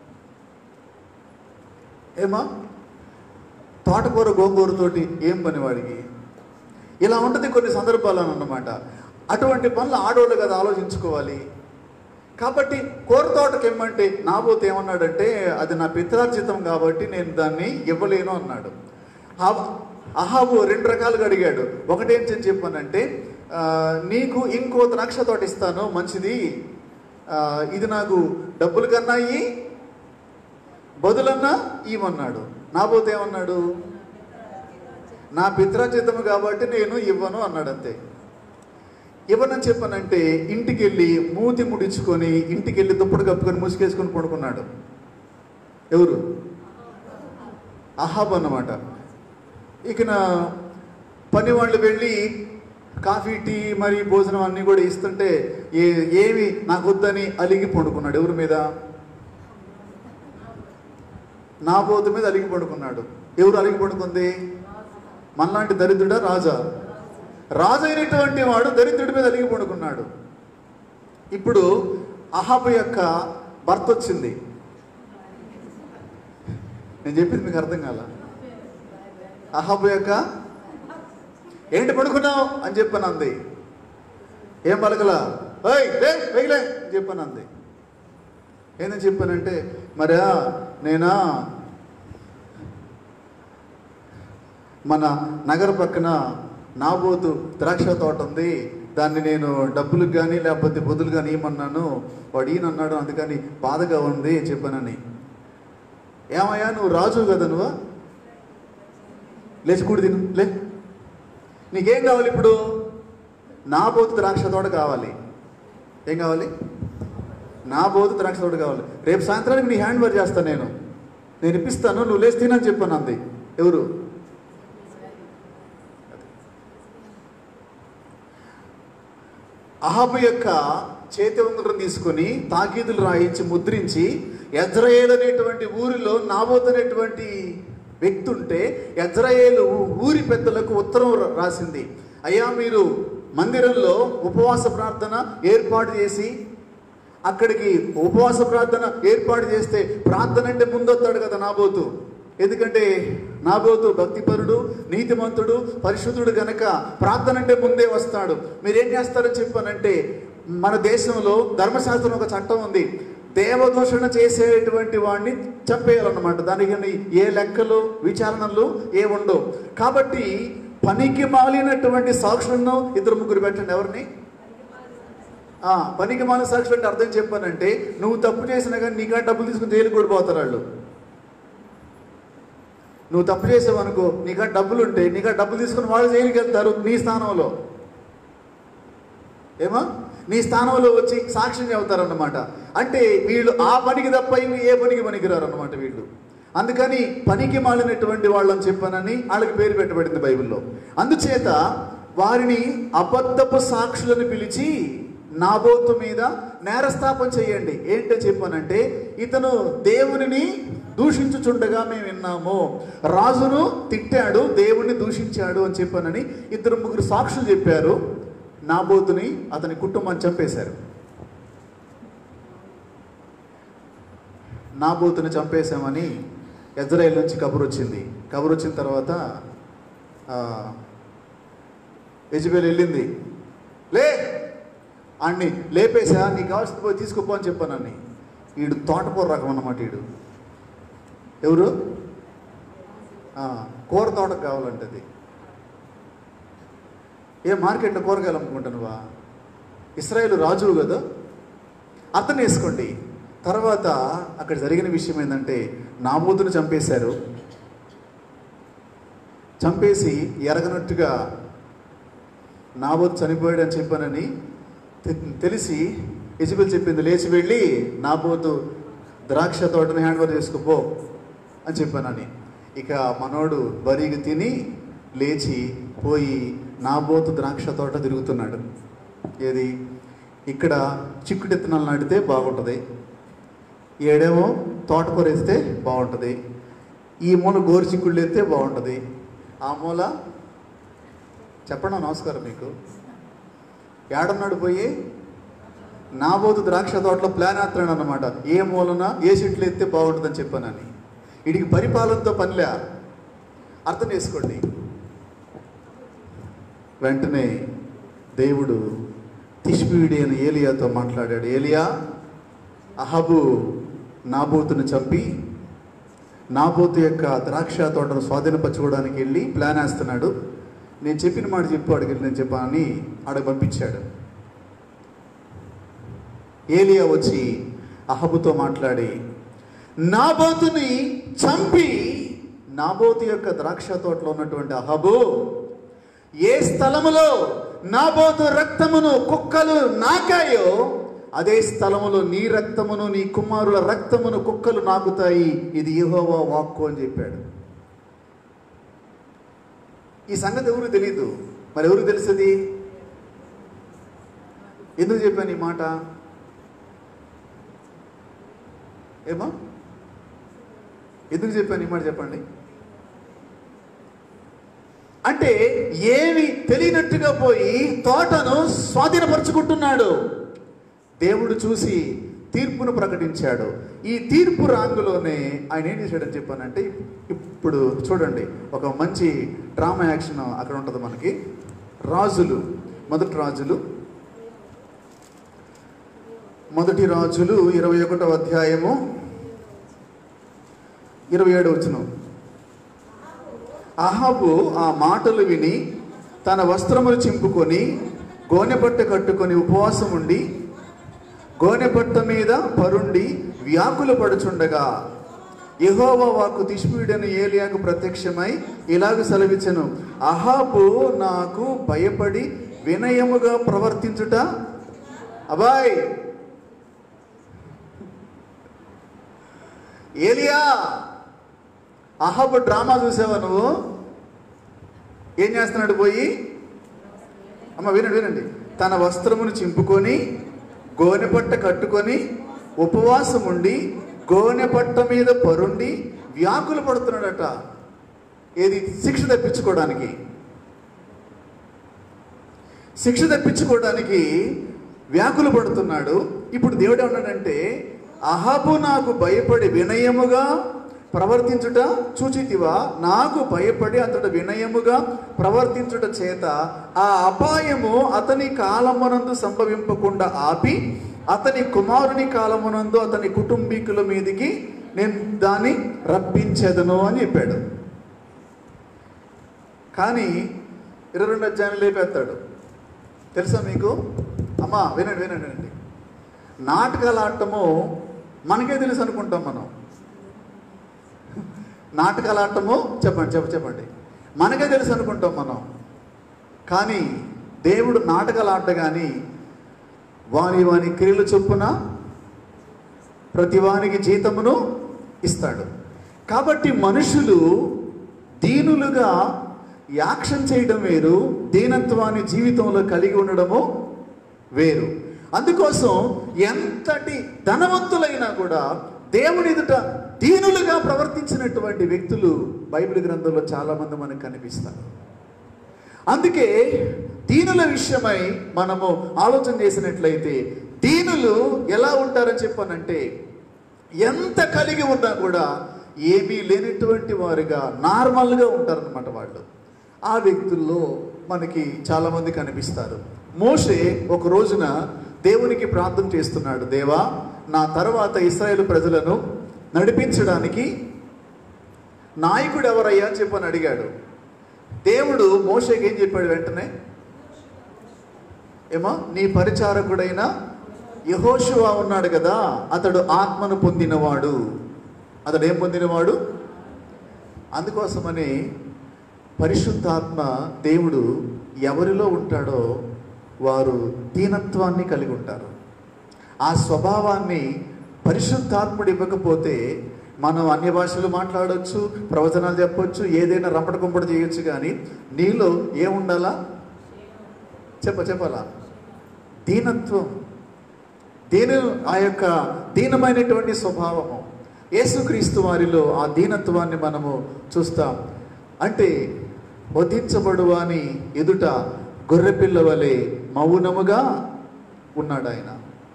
ఏమా తోటకూర గోంగూరతోటి ఏం పని వాడికి ఇలా ఉంటుంది కొన్ని సందర్భాలు అన్నమాట అటువంటి పనులు ఆడవాళ్ళు కదా ఆలోచించుకోవాలి కాబట్టి కూర తోటకి ఏమంటే నాబోతు ఏమన్నాడంటే అది నా పిత్రార్జితం కాబట్టి నేను దాన్ని ఇవ్వలేను అన్నాడు ఆ- అహాబు రెండు రకాలుగా అడిగాడు ఒకటేం చెప్పి చెప్పానంటే ఆ, నీకు ఇంకో ద్రాక్ష తోట ఇస్తాను మంచిది ఆ, ఇది నాకు డబ్బులు కన్నా ఇయ్యి బదులన్నా ఇవ్వన్నాడు నాబోతు ఏమన్నాడు నా పిత్రాచితము కాబట్టి నేను ఇవ్వను అన్నాడు అంతే ఇవ్వనని చెప్పానంటే ఇంటికి వెళ్ళి మూతి ముడించుకొని ఇంటికి వెళ్ళి దుప్పటి కప్పుకొని ముసుగేసుకొని పడుకున్నాడు ఎవరు అహాబ్ అన్నమాట ఇక నా పని వాళ్ళు వెళ్ళి కాఫీ టీ మరి భోజనం అన్నీ కూడా ఇస్తుంటే ఏ ఏమి నాకు వద్దని అలిగి పడుకున్నాడు ఎవరి మీద నా బోతు మీద అలిగి పడుకున్నాడు ఎవరు అలిగి పడుకుంది మనలాంటి దరిద్రుడా రాజా రాజు అయినటువంటి వాడు దరిద్రుడి మీద అలిగి పడుకున్నాడు ఇప్పుడు అహాబు యొక్క భర్త వచ్చింది నేను చెప్పింది మీకు అర్థం కాల అహాబు యొక్క ఏంటి పడుకున్నావు అని చెప్పాను అంది ఏం పలకలా ఓయ్ లే వెగిలే అని చెప్పాను అంది ఏందని చెప్పానంటే మరా నేనా మన నగర పక్కన నాబోతు ద్రాక్ష తోట ఉంది దాన్ని నేను డబ్బులకు కానీ లేకపోతే బొద్దులు కానీ ఇవ్వమన్నాను వాడు ఈయనన్నాడు అందుకని బాధగా ఉంది చెప్పానని ఏమయ్యా నువ్వు రాజు కదా నువ్వు లేచి కూడి తిను లే నీకేం కావాలి ఇప్పుడు నా బోతు ద్రాక్ష తోట కావాలి ఏం కావాలి నా బోతు ద్రాక్ష తోట కావాలి రేపు సాయంత్రానికి నీ హ్యాండ్ ఓవర్ చేస్తాను నేను నేను ఇప్పిస్తాను నువ్వు లేచి తినని చెప్పాను అంది ఎవరు అహాబు యొక్క చేతి ఉంగరం తీసుకొని తాకీదులు రాయించి ముద్రించి ఎజ్రయేల్ అనేటువంటి ఊరిలో నాబోత్ అనేటువంటి వ్యక్తి ఉంటే ఎజ్రయేలు ఊరి పెద్దలకు ఉత్తరం రా- రాసింది అయ్యా మీరు మందిరంలో ఉపవాస ప్రార్థన ఏర్పాటు చేసి అక్కడికి ఉపవాస ప్రార్థన ఏర్పాటు చేస్తే ప్రార్థన అంటే ముందొస్తాడు కదా నాబోతు ఎందుకంటే నాబోతు భక్తిపరుడు నీతిమంతుడు పరిశుద్ధుడు గనక ప్రార్థన అంటే ముందే వస్తాడు మీరేం చేస్తారని చెప్పానంటే మన దేశంలో ధర్మశాస్త్రం ఒక చట్టం ఉంది దేవదూషణ చేసేటువంటి వాడిని చంపేయాలన్నమాట దానికి ఏ లెక్కలు విచారణలు ఏ ఉండవు కాబట్టి పనికి మాలినటువంటి సాక్షులను ఇద్దరు ముగ్గురు పెట్టండి ఎవరిని ఆ, పనికి మాలిన సాక్షులు అంటే అర్థం చెప్పానంటే నువ్వు తప్పు చేసినా కానీ నీకా డబ్బులు తీసుకుని జైలు కూడా పోతారు వాళ్ళు నువ్వు తప్పు చేసావనుకో నీకా డబ్బులు ఉంటే నీకా డబ్బులు తీసుకుని వాళ్ళు జైలుకి వెళ్తారు నీ స్థానంలో ఏమా నీ స్థానంలో వచ్చి సాక్ష్యం చెబుతారన్నమాట అంటే వీళ్ళు ఆ పనికి తప్ప ఇంక ఏ పనికి పనికిరారు అన్నమాట వీళ్ళు అందుకని పనికి మాలినటువంటి వాళ్ళని చెప్పానని వాళ్ళకి పేరు పెట్టబడింది బైబిల్లో అందుచేత వారిని అబద్ధపు సాక్షులను పిలిచి నాబోతు మీద నేరస్థాపన చేయండి ఏంటో చెప్పానంటే ఇతను దేవునిని దూషించుచుండగా మేము విన్నాము రాజును తిట్టాడు దేవుణ్ణి దూషించాడు అని చెప్పానని ఇద్దరు ముగ్గురు సాక్షులు చెప్పారు నాబోతుని అతని కుటుంబాన్ని చంపేశారు నాబోతుని చంపేశామని ఇజ్రాయెల్ నుంచి కబురు వచ్చింది కబురు వచ్చిన తర్వాత ఆ, యజబేల్ వెళ్ళింది లే అన్ని లేపేసా నీకు కావాల్సింది పోయి తీసుకుపో అని చెప్పానని వీడు తోటకూర రకం అన్నమాట వీడు ఎవరు ఆ, కూర తోటకు కావాలంటే అది ఏ మార్కెట్లో కూరగాయలు అమ్ముకుంటానువా ఇస్రాయేల్ రాజువు కదా అర్థం వేసుకోండి తర్వాత అక్కడ జరిగిన విషయం ఏంటంటే నాబూతును చంపేశారు చంపేసి ఎరగనట్టుగా నాబోతు చనిపోయాడు అని చెప్పానని తె- తెలిసి యజబెల్ చెప్పింది లేచి వెళ్ళి నాబోతు ద్రాక్ష తోటని హ్యాండ్ ఓవర్ చేసుకుపో అని చెప్పానని ఇక మనోడు బరిగి తిని లేచి పోయి నాబోతు ద్రాక్ష తోట తిరుగుతున్నాడు ఏది ఇక్కడ చిక్కుడు విత్తనాలు నాటితే బాగుంటుంది ఏడేమో తోటకూర వేస్తే బాగుంటుంది ఈ మూల గోరు చిక్కుళ్ళు వేస్తే బాగుంటుంది ఆ మూల చెప్పండి నమస్కారం మీకు ఏడన్నాడు పోయి నాబోతు ద్రాక్ష తోటలో ప్లాన్ వేస్తున్నాడు అనమాట ఏ మూలన ఏ చెట్లు ఎత్తే బాగుంటుందని చెప్పానని వీడికి పరిపాలనతో పనిలే అర్థం చేసుకోండి వెంటనే దేవుడు తిష్బీడి అని ఏలియాతో మాట్లాడాడు ఏలియా అహబు నాబోతును చంపి నాబోతు యొక్క ద్రాక్ష తోటను స్వాధీనపరచుకోవడానికి వెళ్ళి ప్లాన్ వేస్తున్నాడు నేను చెప్పిన మాట చెప్పు అడిగి నేను చెప్పానని ఆడ పంపించాడు ఏలియా వచ్చి అహబుతో మాట్లాడి నాబోతుని చంపి నాబోతు యొక్క ద్రాక్ష తోటలో ఉన్నటువంటి అహబు ఏ స్థలములో నాబోతు రక్తమును కుక్కలు నాకాయో అదే స్థలములో నీ రక్తమును నీ కుమారుల రక్తమును కుక్కలు నాకుతాయి ఇది యెహోవా వాక్కు అని చెప్పాడు ఈ సంగతి ఎవరు తెలీదు మరి ఎవరు తెలుసది ఎందుకు చెప్పాను ఈ మాట ఏమా ఎందుకు చెప్పాను ఈ మాట చెప్పండి అంటే ఏమి తెలియనట్టుగా పోయి తోటను స్వాధీనపరుచుకుంటున్నాడు దేవుడు చూసి తీర్పును ప్రకటించాడు ఈ తీర్పు రాంగులోనే ఆయన ఏం చేశాడని చెప్పానంటే ఇప్పుడు చూడండి ఒక మంచి డ్రామా యాక్షన్ అక్కడ ఉంటుంది మనకి రాజులు మొదటి రాజులు మొదటి రాజులు ఇరవై ఒకటో అధ్యాయము ఇరవై ఏడు వచ్చినాం అహాబు ఆ మాటలు విని తన వస్త్రములు చింపుకొని గోనెపట్ట కట్టుకొని ఉపవాసం ఉండి గోనెపట్ట మీద పరుండి వ్యాకుల పడుచుండగా యెహోవా వాకు తిష్మీడని ఏలియాకు ప్రత్యక్షమై ఇలాగ సెలవిచ్చను అహాబు నాకు భయపడి వినయముగా ప్రవర్తించుట అబాయ్ ఏలియా అహబ్ డ్రామా చూసావా నువ్వు ఏం చేస్తున్నాడు పోయి అమ్మ వినండి వినండి తన వస్త్రమును చింపుకొని గోనెపట్ట కట్టుకొని ఉపవాసం ఉండి గోనెపట్ట మీద పరుండి వ్యాకులు పడుతున్నాడట ఏది శిక్ష తప్పించుకోవడానికి శిక్ష తప్పించుకోవడానికి వ్యాకులు పడుతున్నాడు ఇప్పుడు దేవుడు ఏమన్నాడంటే అహాబు నాకు భయపడి వినయముగా ప్రవర్తించుట చూచితివా నాకు భయపడి అతడు వినయముగా ప్రవర్తించుట చేత ఆ అపాయము అతని కాలమునందు సంభవింపకుండా ఆపి అతని కుమారుని కాలమునందు అతని కుటుంబీకుల మీదికి నేను దాన్ని రప్పించెదను అని చెప్పాడు కానీ ఇరవై రెండు అధ్యాయం లేపేస్తాడు తెలుసా మీకు అమ్మా వినండి వినండి వినండి నాటకాలు ఆడటము మనకే తెలుసు అనుకుంటాం మనం నాటకాలు ఆడటము చెప్పండి చెప్ప చెప్పండి మనకే తెలుసు అనుకుంటాం మనం కానీ దేవుడు నాటకాలు ఆట కానీ వాని వాని క్రియలు చొప్పున ప్రతి వానికి జీతమును ఇస్తాడు కాబట్టి మనుషులు దీనులుగా యాక్షన్ చేయడం వేరు దీనత్వాన్ని జీవితంలో కలిగి ఉండడము వేరు అందుకోసం ఎంతటి ధనవంతులైనా కూడా దేవుని ఎదుట దీనులుగా ప్రవర్తించినటువంటి వ్యక్తులు బైబిల్ గ్రంథంలో చాలామంది మనకు కనిపిస్తారు అందుకే దీనుల విషయమై మనము ఆలోచన చేసినట్లయితే దీనులు ఎలా ఉంటారని చెప్పానంటే ఎంత కలిగి ఉన్నా కూడా ఏమీ లేనటువంటి వారుగా నార్మల్గా ఉంటారనమాట వాళ్ళు ఆ వ్యక్తుల్లో మనకి చాలామంది కనిపిస్తారు మోషే ఒక రోజున దేవునికి ప్రార్థన చేస్తున్నాడు దేవా నా తర్వాత ఇస్రాయేల్ ప్రజలను నడిపించడానికి నాయకుడు ఎవరయ్యా అని చెప్పని అడిగాడు దేవుడు మోషేకి ఏం చెప్పాడు వెంటనే ఏమో నీ పరిచారకుడైన యహోషువ ఉన్నాడు కదా అతడు ఆత్మను పొందినవాడు అతడు ఏం పొందినవాడు అందుకోసమని పరిశుద్ధాత్మ దేవుడు ఎవరిలో ఉంటాడో వారు దీనత్వాన్ని కలిగి ఉంటారు ఆ స్వభావాన్ని పరిశుద్ధాత్ముడు ఇవ్వకపోతే మనం అన్య భాషలు మాట్లాడవచ్చు ప్రవచనాలు చెప్పొచ్చు ఏదైనా రంపట కుంపట చేయొచ్చు కానీ నీలో ఏముండాలా చెప్ప చెప్పాలా దీనత్వం దీని ఆ యొక్క దీనమైనటువంటి స్వభావము యేసుక్రీస్తు వారిలో ఆ దీనత్వాన్ని మనము చూస్తాం అంటే వధించబడువాని ఎదుట గొర్రెపిల్ల వలె మౌనముగా ఉన్నాడు ఆయన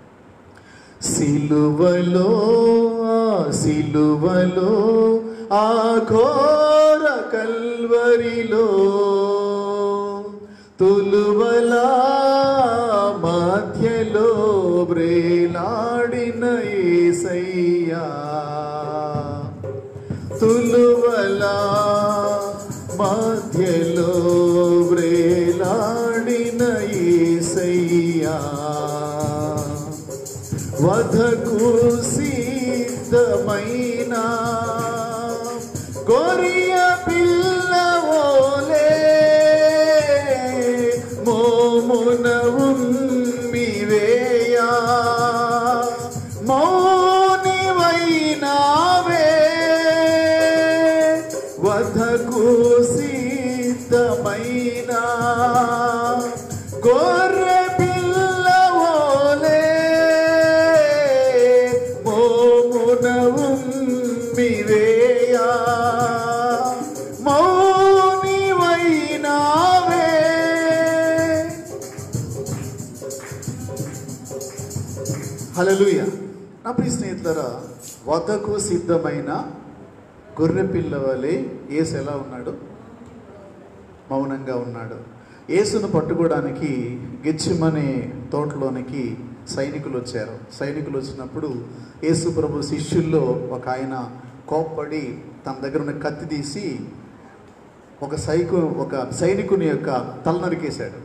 సిలువలో ఆ సిలువలో ఆ ఘోర కల్వరిలో తులువలా మధ్యలో బ్రేలాడిన ఏసయ్యా తులువలా మధ్యలో బ్రేలాడిన ఏసయ్యా వధకు సిద్ధమైన గోరియా వధకు సిద్ధమైన గొర్రె పిల్లవోలే మోమున ఉమ్మివేయా మౌనివైనావే హల్లెలూయ నా ప్రియ స్నేహితులరా వధకు సిద్ధమైన గొర్రె పిల్లవలే యేసు ఎలా ఉన్నాడు మౌనంగా ఉన్నాడు యేసును పట్టుకోవడానికి గెచ్చిమనే తోటలోనికి సైనికులు వచ్చారు సైనికులు వచ్చినప్పుడు యేసు ప్రభు శిష్యుల్లో ఒక ఆయన కోప్పడి తన దగ్గర ఉన్న కత్తి తీసి ఒక సైకు ఒక సైనికుని యొక్క తల నరికేశాడు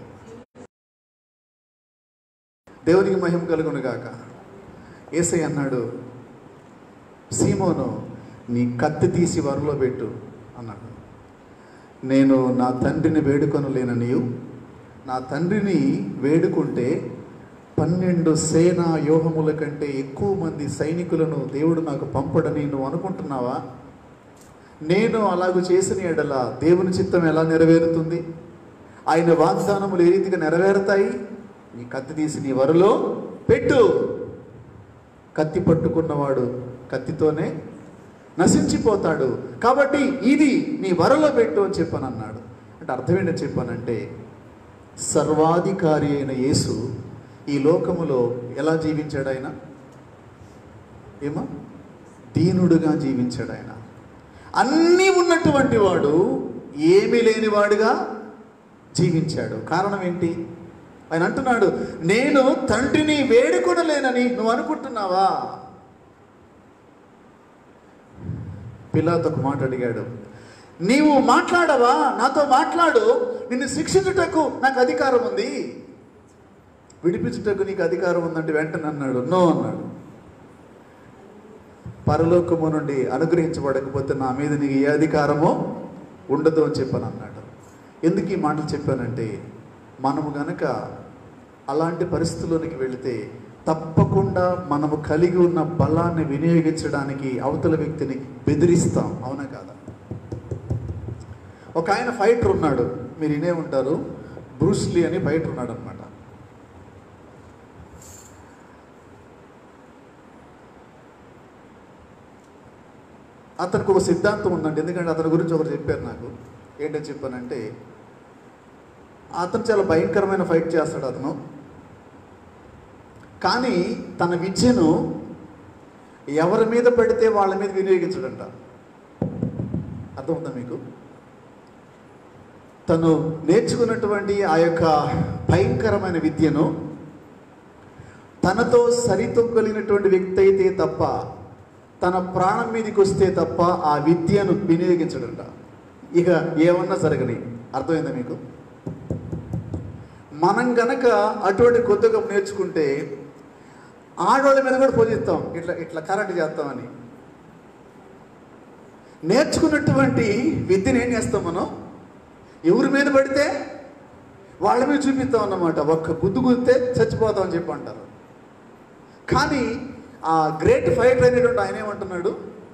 దేవునికి మహిమ కలుగును గాక ఏసై అన్నాడు సీమోను నీ కత్తి తీసి వరలో పెట్టు అన్నాడు నేను నా తండ్రిని వేడుకొనలేననియు నా తండ్రిని వేడుకుంటే పన్నెండు సేనా వ్యూహముల కంటే ఎక్కువ మంది సైనికులను దేవుడు నాకు పంపడని నువ్వు అనుకుంటున్నావా నేను అలాగూ చేసిన ఎడల దేవుని చిత్తం ఎలా నెరవేరుతుంది ఆయన వాగ్దానములు ఏ రీతిగా నెరవేరుతాయి నీ కత్తి తీసి నీ వరలో పెట్టు కత్తి పట్టుకున్నవాడు కత్తితోనే నశించిపోతాడు కాబట్టి ఇది నీ వరలో పెట్టు అని చెప్పాను అన్నాడు అంటే అర్థం ఏంటని చెప్పానంటే సర్వాధికారి అయిన యేసు ఈ లోకములో ఎలా జీవించాడు ఆయన ఏమో దీనుడుగా జీవించాడు ఆయన అన్నీ ఉన్నటువంటి వాడు ఏమీ లేనివాడుగా జీవించాడు కారణం ఏంటి ఆయన అంటున్నాడు నేను తండ్రిని వేడుకొనలేనని నువ్వు అనుకుంటున్నావా పిల్లాతో ఒక మాట అడిగాడు నీవు మాట్లాడవా నాతో మాట్లాడు నిన్ను శిక్షించుటకు నాకు అధికారం ఉంది విడిపించుటకు నీకు అధికారం ఉందంటే వెంటనే అన్నాడు నో అన్నాడు పరలోకము నుండి అనుగ్రహించబడకపోతే నా మీద నీకు ఏ అధికారమో ఉండదు అని చెప్పాను అన్నాడు ఎందుకు ఈ మాటలు చెప్పానంటే మనము గనక అలాంటి పరిస్థితుల్లోనికి వెళితే తప్పకుండా మనము కలిగి ఉన్న బలాన్ని వినియోగించడానికి అవతల వ్యక్తిని బెదిరిస్తాం అవునా కాదా ఒక ఆయన ఫైటర్ ఉన్నాడు మీరు వినే ఉంటారు బ్రూస్లీ అని ఫైటర్ ఉన్నాడు అనమాట అతనికి ఒక సిద్ధాంతం ఉందండి ఎందుకంటే అతని గురించి ఒకరు చెప్పారు నాకు ఏంటని చెప్పానంటే అతను చాలా భయంకరమైన ఫైట్ చేస్తాడు అతను కానీ తన విద్యను ఎవరి మీద పెడితే వాళ్ళ మీద వినియోగించడంట అర్థమవుతుందా మీకు తను నేర్చుకున్నటువంటి ఆ యొక్క భయంకరమైన విద్యను తనతో సరితొక్కలిగినటువంటి వ్యక్తి అయితే తప్ప తన ప్రాణం మీదకి వస్తే తప్ప ఆ విద్యను వినియోగించడంట ఇక ఏమన్నా జరగని అర్థమైందా మీకు మనం గనక అటువంటి కొత్తగా నేర్చుకుంటే ఆడవాళ్ళ మీద కూడా పోజిస్తాం ఇట్లా ఇట్లా కరెక్ట్ చేస్తామని నేర్చుకున్నటువంటి విద్యను ఏం చేస్తాం మనం ఎవరి మీద పడితే వాళ్ళ మీద చూపిస్తాం అన్నమాట ఒక్క గుద్దు గుద్దితే చచ్చిపోతాం అని చెప్పి అంటారు కానీ ఆ గ్రేట్ ఫైటర్ అనేటువంటి ఆయన ఏమంటున్నాడు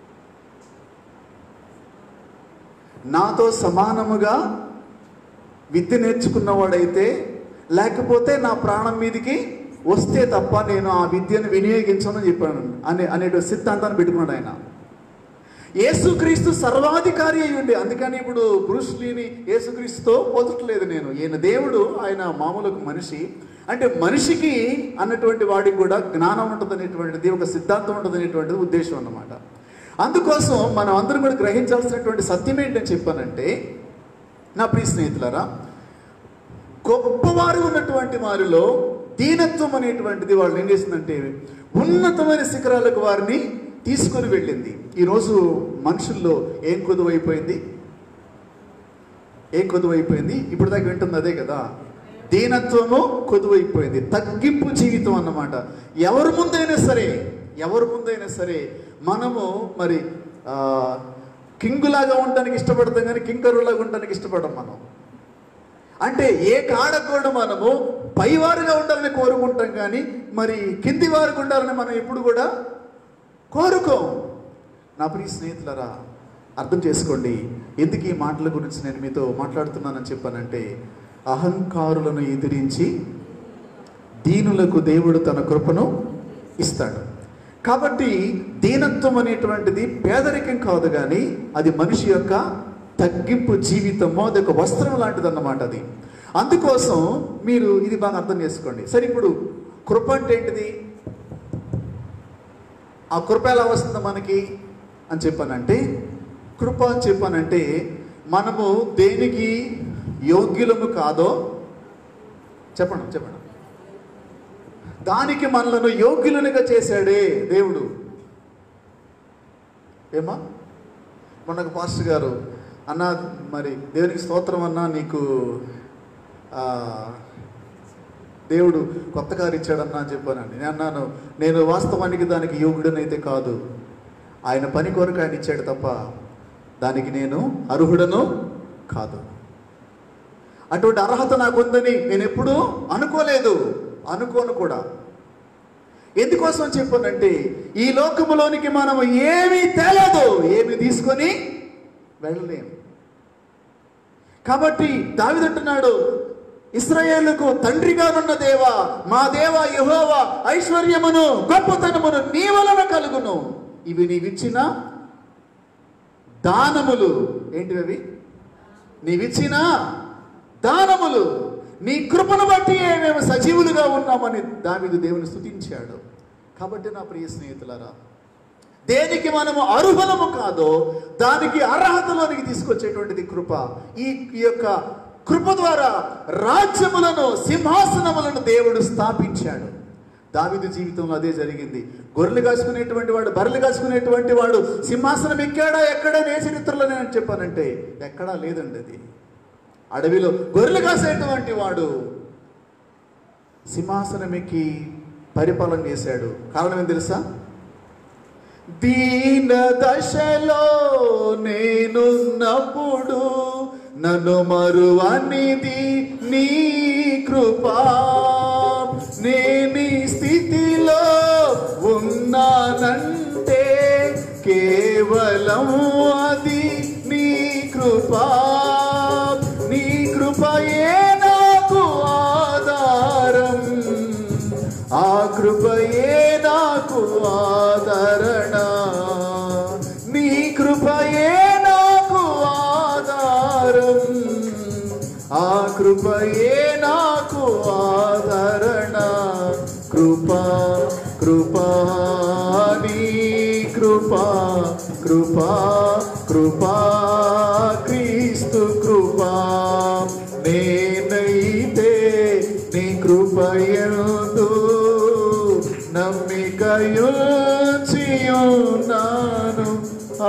నాతో సమానముగా విద్య నేర్చుకున్నవాడైతే లేకపోతే నా ప్రాణం మీదకి వస్తే తప్ప నేను ఆ విద్యను వినియోగించను అని చెప్పాను అనే అనే సిద్ధాంతాన్ని పెట్టుకున్నాడు ఆయన యేసుక్రీస్తు సర్వాధికారి అయి ఉండి అందుకని ఇప్పుడు బ్రూస్లీని యేసుక్రీస్తుతో పోల్చట్లేదు నేను ఈయన దేవుడు ఆయన మామూలు ఒక మనిషి అంటే మనిషికి అన్నటువంటి వాడికి కూడా జ్ఞానం ఉంటుంది అనేటువంటిది ఒక సిద్ధాంతం ఉంటుంది అనేటువంటిది ఉద్దేశం అన్నమాట అందుకోసం మనం అందరం కూడా గ్రహించాల్సినటువంటి సత్యం ఏంటని చెప్పానంటే నా ప్రియ స్నేహితులారా గొప్పవారు ఉన్నటువంటి వారిలో దీనత్వం అనేటువంటిది వాళ్ళు ఏం చేసిందంటే ఉన్నతమైన శిఖరాలకు వారిని తీసుకొని వెళ్ళింది ఈరోజు మనుషుల్లో ఏం కొదువైపోయింది ఏం కొదువైపోయింది ఇప్పుడు దాకా వింటుంది అదే కదా దీనత్వము కొదువైపోయింది తగ్గింపు జీవితం అన్నమాట ఎవరి ముందైనా సరే ఎవరి ముందైనా సరే మనము మరి ఆ, కింగులాగా ఉండడానికి ఇష్టపడతాం కానీ కింకరులాగా ఉండడానికి ఇష్టపడం మనం అంటే ఏ కాడ కూడా మనము పైవారుగా ఉండాలని కోరుకుంటాం కానీ మరి కింది వారికి ఉండాలని మనం ఎప్పుడు కూడా కోరుకోం నా ప్రియ స్నేహితులరా అర్థం చేసుకోండి ఎందుకు ఈ మాటల గురించి నేను మీతో మాట్లాడుతున్నానని చెప్పానంటే అహంకారులను ఎదిరించి దీనులకు దేవుడు తన కృపను ఇస్తాడు కాబట్టి దీనత్వం అనేటువంటిది పేదరికం కాదు కానీ అది మనిషి యొక్క తగ్గింపు జీవితము అది ఒక వస్త్రం లాంటిది అన్నమాట అది అందుకోసం మీరు ఇది బాగా అర్థం చేసుకోండి సరే ఇప్పుడు కృప అంటే ఏంటిది ఆ కృప ఎలా వస్తుంది మనకి అని చెప్పానంటే కృప అని చెప్పానంటే మనము దేనికి యోగ్యులము కాదో చెప్పండి చెప్పండి దానికి మనలను యోగ్యులనుగా చేశాడే దేవుడు ఏమా మొన్నకు పాస్టర్ గారు అన్న మరి దేవునికి స్తోత్రం అన్నా నీకు ఆ, దేవుడు కొత్త కారు ఇచ్చాడన్నా అని చెప్పానండి నేను అన్నాను నేను వాస్తవానికి దానికి యోగుడనైతే కాదు ఆయన పని కొరకు ఆయన ఇచ్చాడు తప్ప దానికి నేను అర్హుడను కాదు అటువంటి అర్హత నాకు ఉందని నేను ఎప్పుడూ అనుకోలేదు అనుకోను కూడా ఎందుకోసం చెప్పానంటే ఈ లోకములోనికి మనము ఏమీ తేలేదు ఏమి తీసుకొని వెళ్ళలేము కాబట్టి దావిదంటున్నాడు ఇస్రాయేలుకు తండ్రిగానున్న దేవా మా దేవ యెహోవా ఐశ్వర్యమును గొప్పతనమును నీ వలన కలుగును ఇవి నీవిచ్చిన దానములు ఏంటివి అవి నీవిచ్చిన దానములు నీ కృపను బట్టి మేము సజీవులుగా ఉన్నామని దావిదు దేవుని స్తుతించాడు కాబట్టి నా ప్రియ స్నేహితులారా దేనికి మనము అర్హులము కాదో దానికి అర్హతలోనికి తీసుకొచ్చేటువంటిది కృప ఈ ఈ యొక్క కృప ద్వారా రాజ్యములను సింహాసనములను దేవుడు స్థాపించాడు దావిదు జీవితంలో అదే జరిగింది గొర్రెలు కాసుకునేటువంటి వాడు బర్రెలు కాసుకునేటువంటి వాడు సింహాసనం ఎక్కాడా ఎక్కడా నే చరిత్రలో నేను చెప్పానంటే ఎక్కడా లేదండి అది అడవిలో గొర్రెలు కాసేటువంటి వాడు సింహాసనం ఎక్కి పరిపాలన చేశాడు కారణం ఏం తెలుసా దీన దశలో నేనున్నప్పుడు నన్ను మరువనిది నీ కృపా నేనీ స్థితిలో ఉన్నానంటే కేవలం అది నీ కృపా నీ కృపయే నాకు ఆధారం ఆ కృపయే నాకు ఆదరణ నీ కృపయే నాకు ఆధారం ఆ కృపయే నాకు ఆదరణ కృపా కృపా నీ కృపా కృపా కృపా క్రీస్తు కృపా నేనైతే నీ కృపయందు నమ్మికయుంచియున్నాను ఆ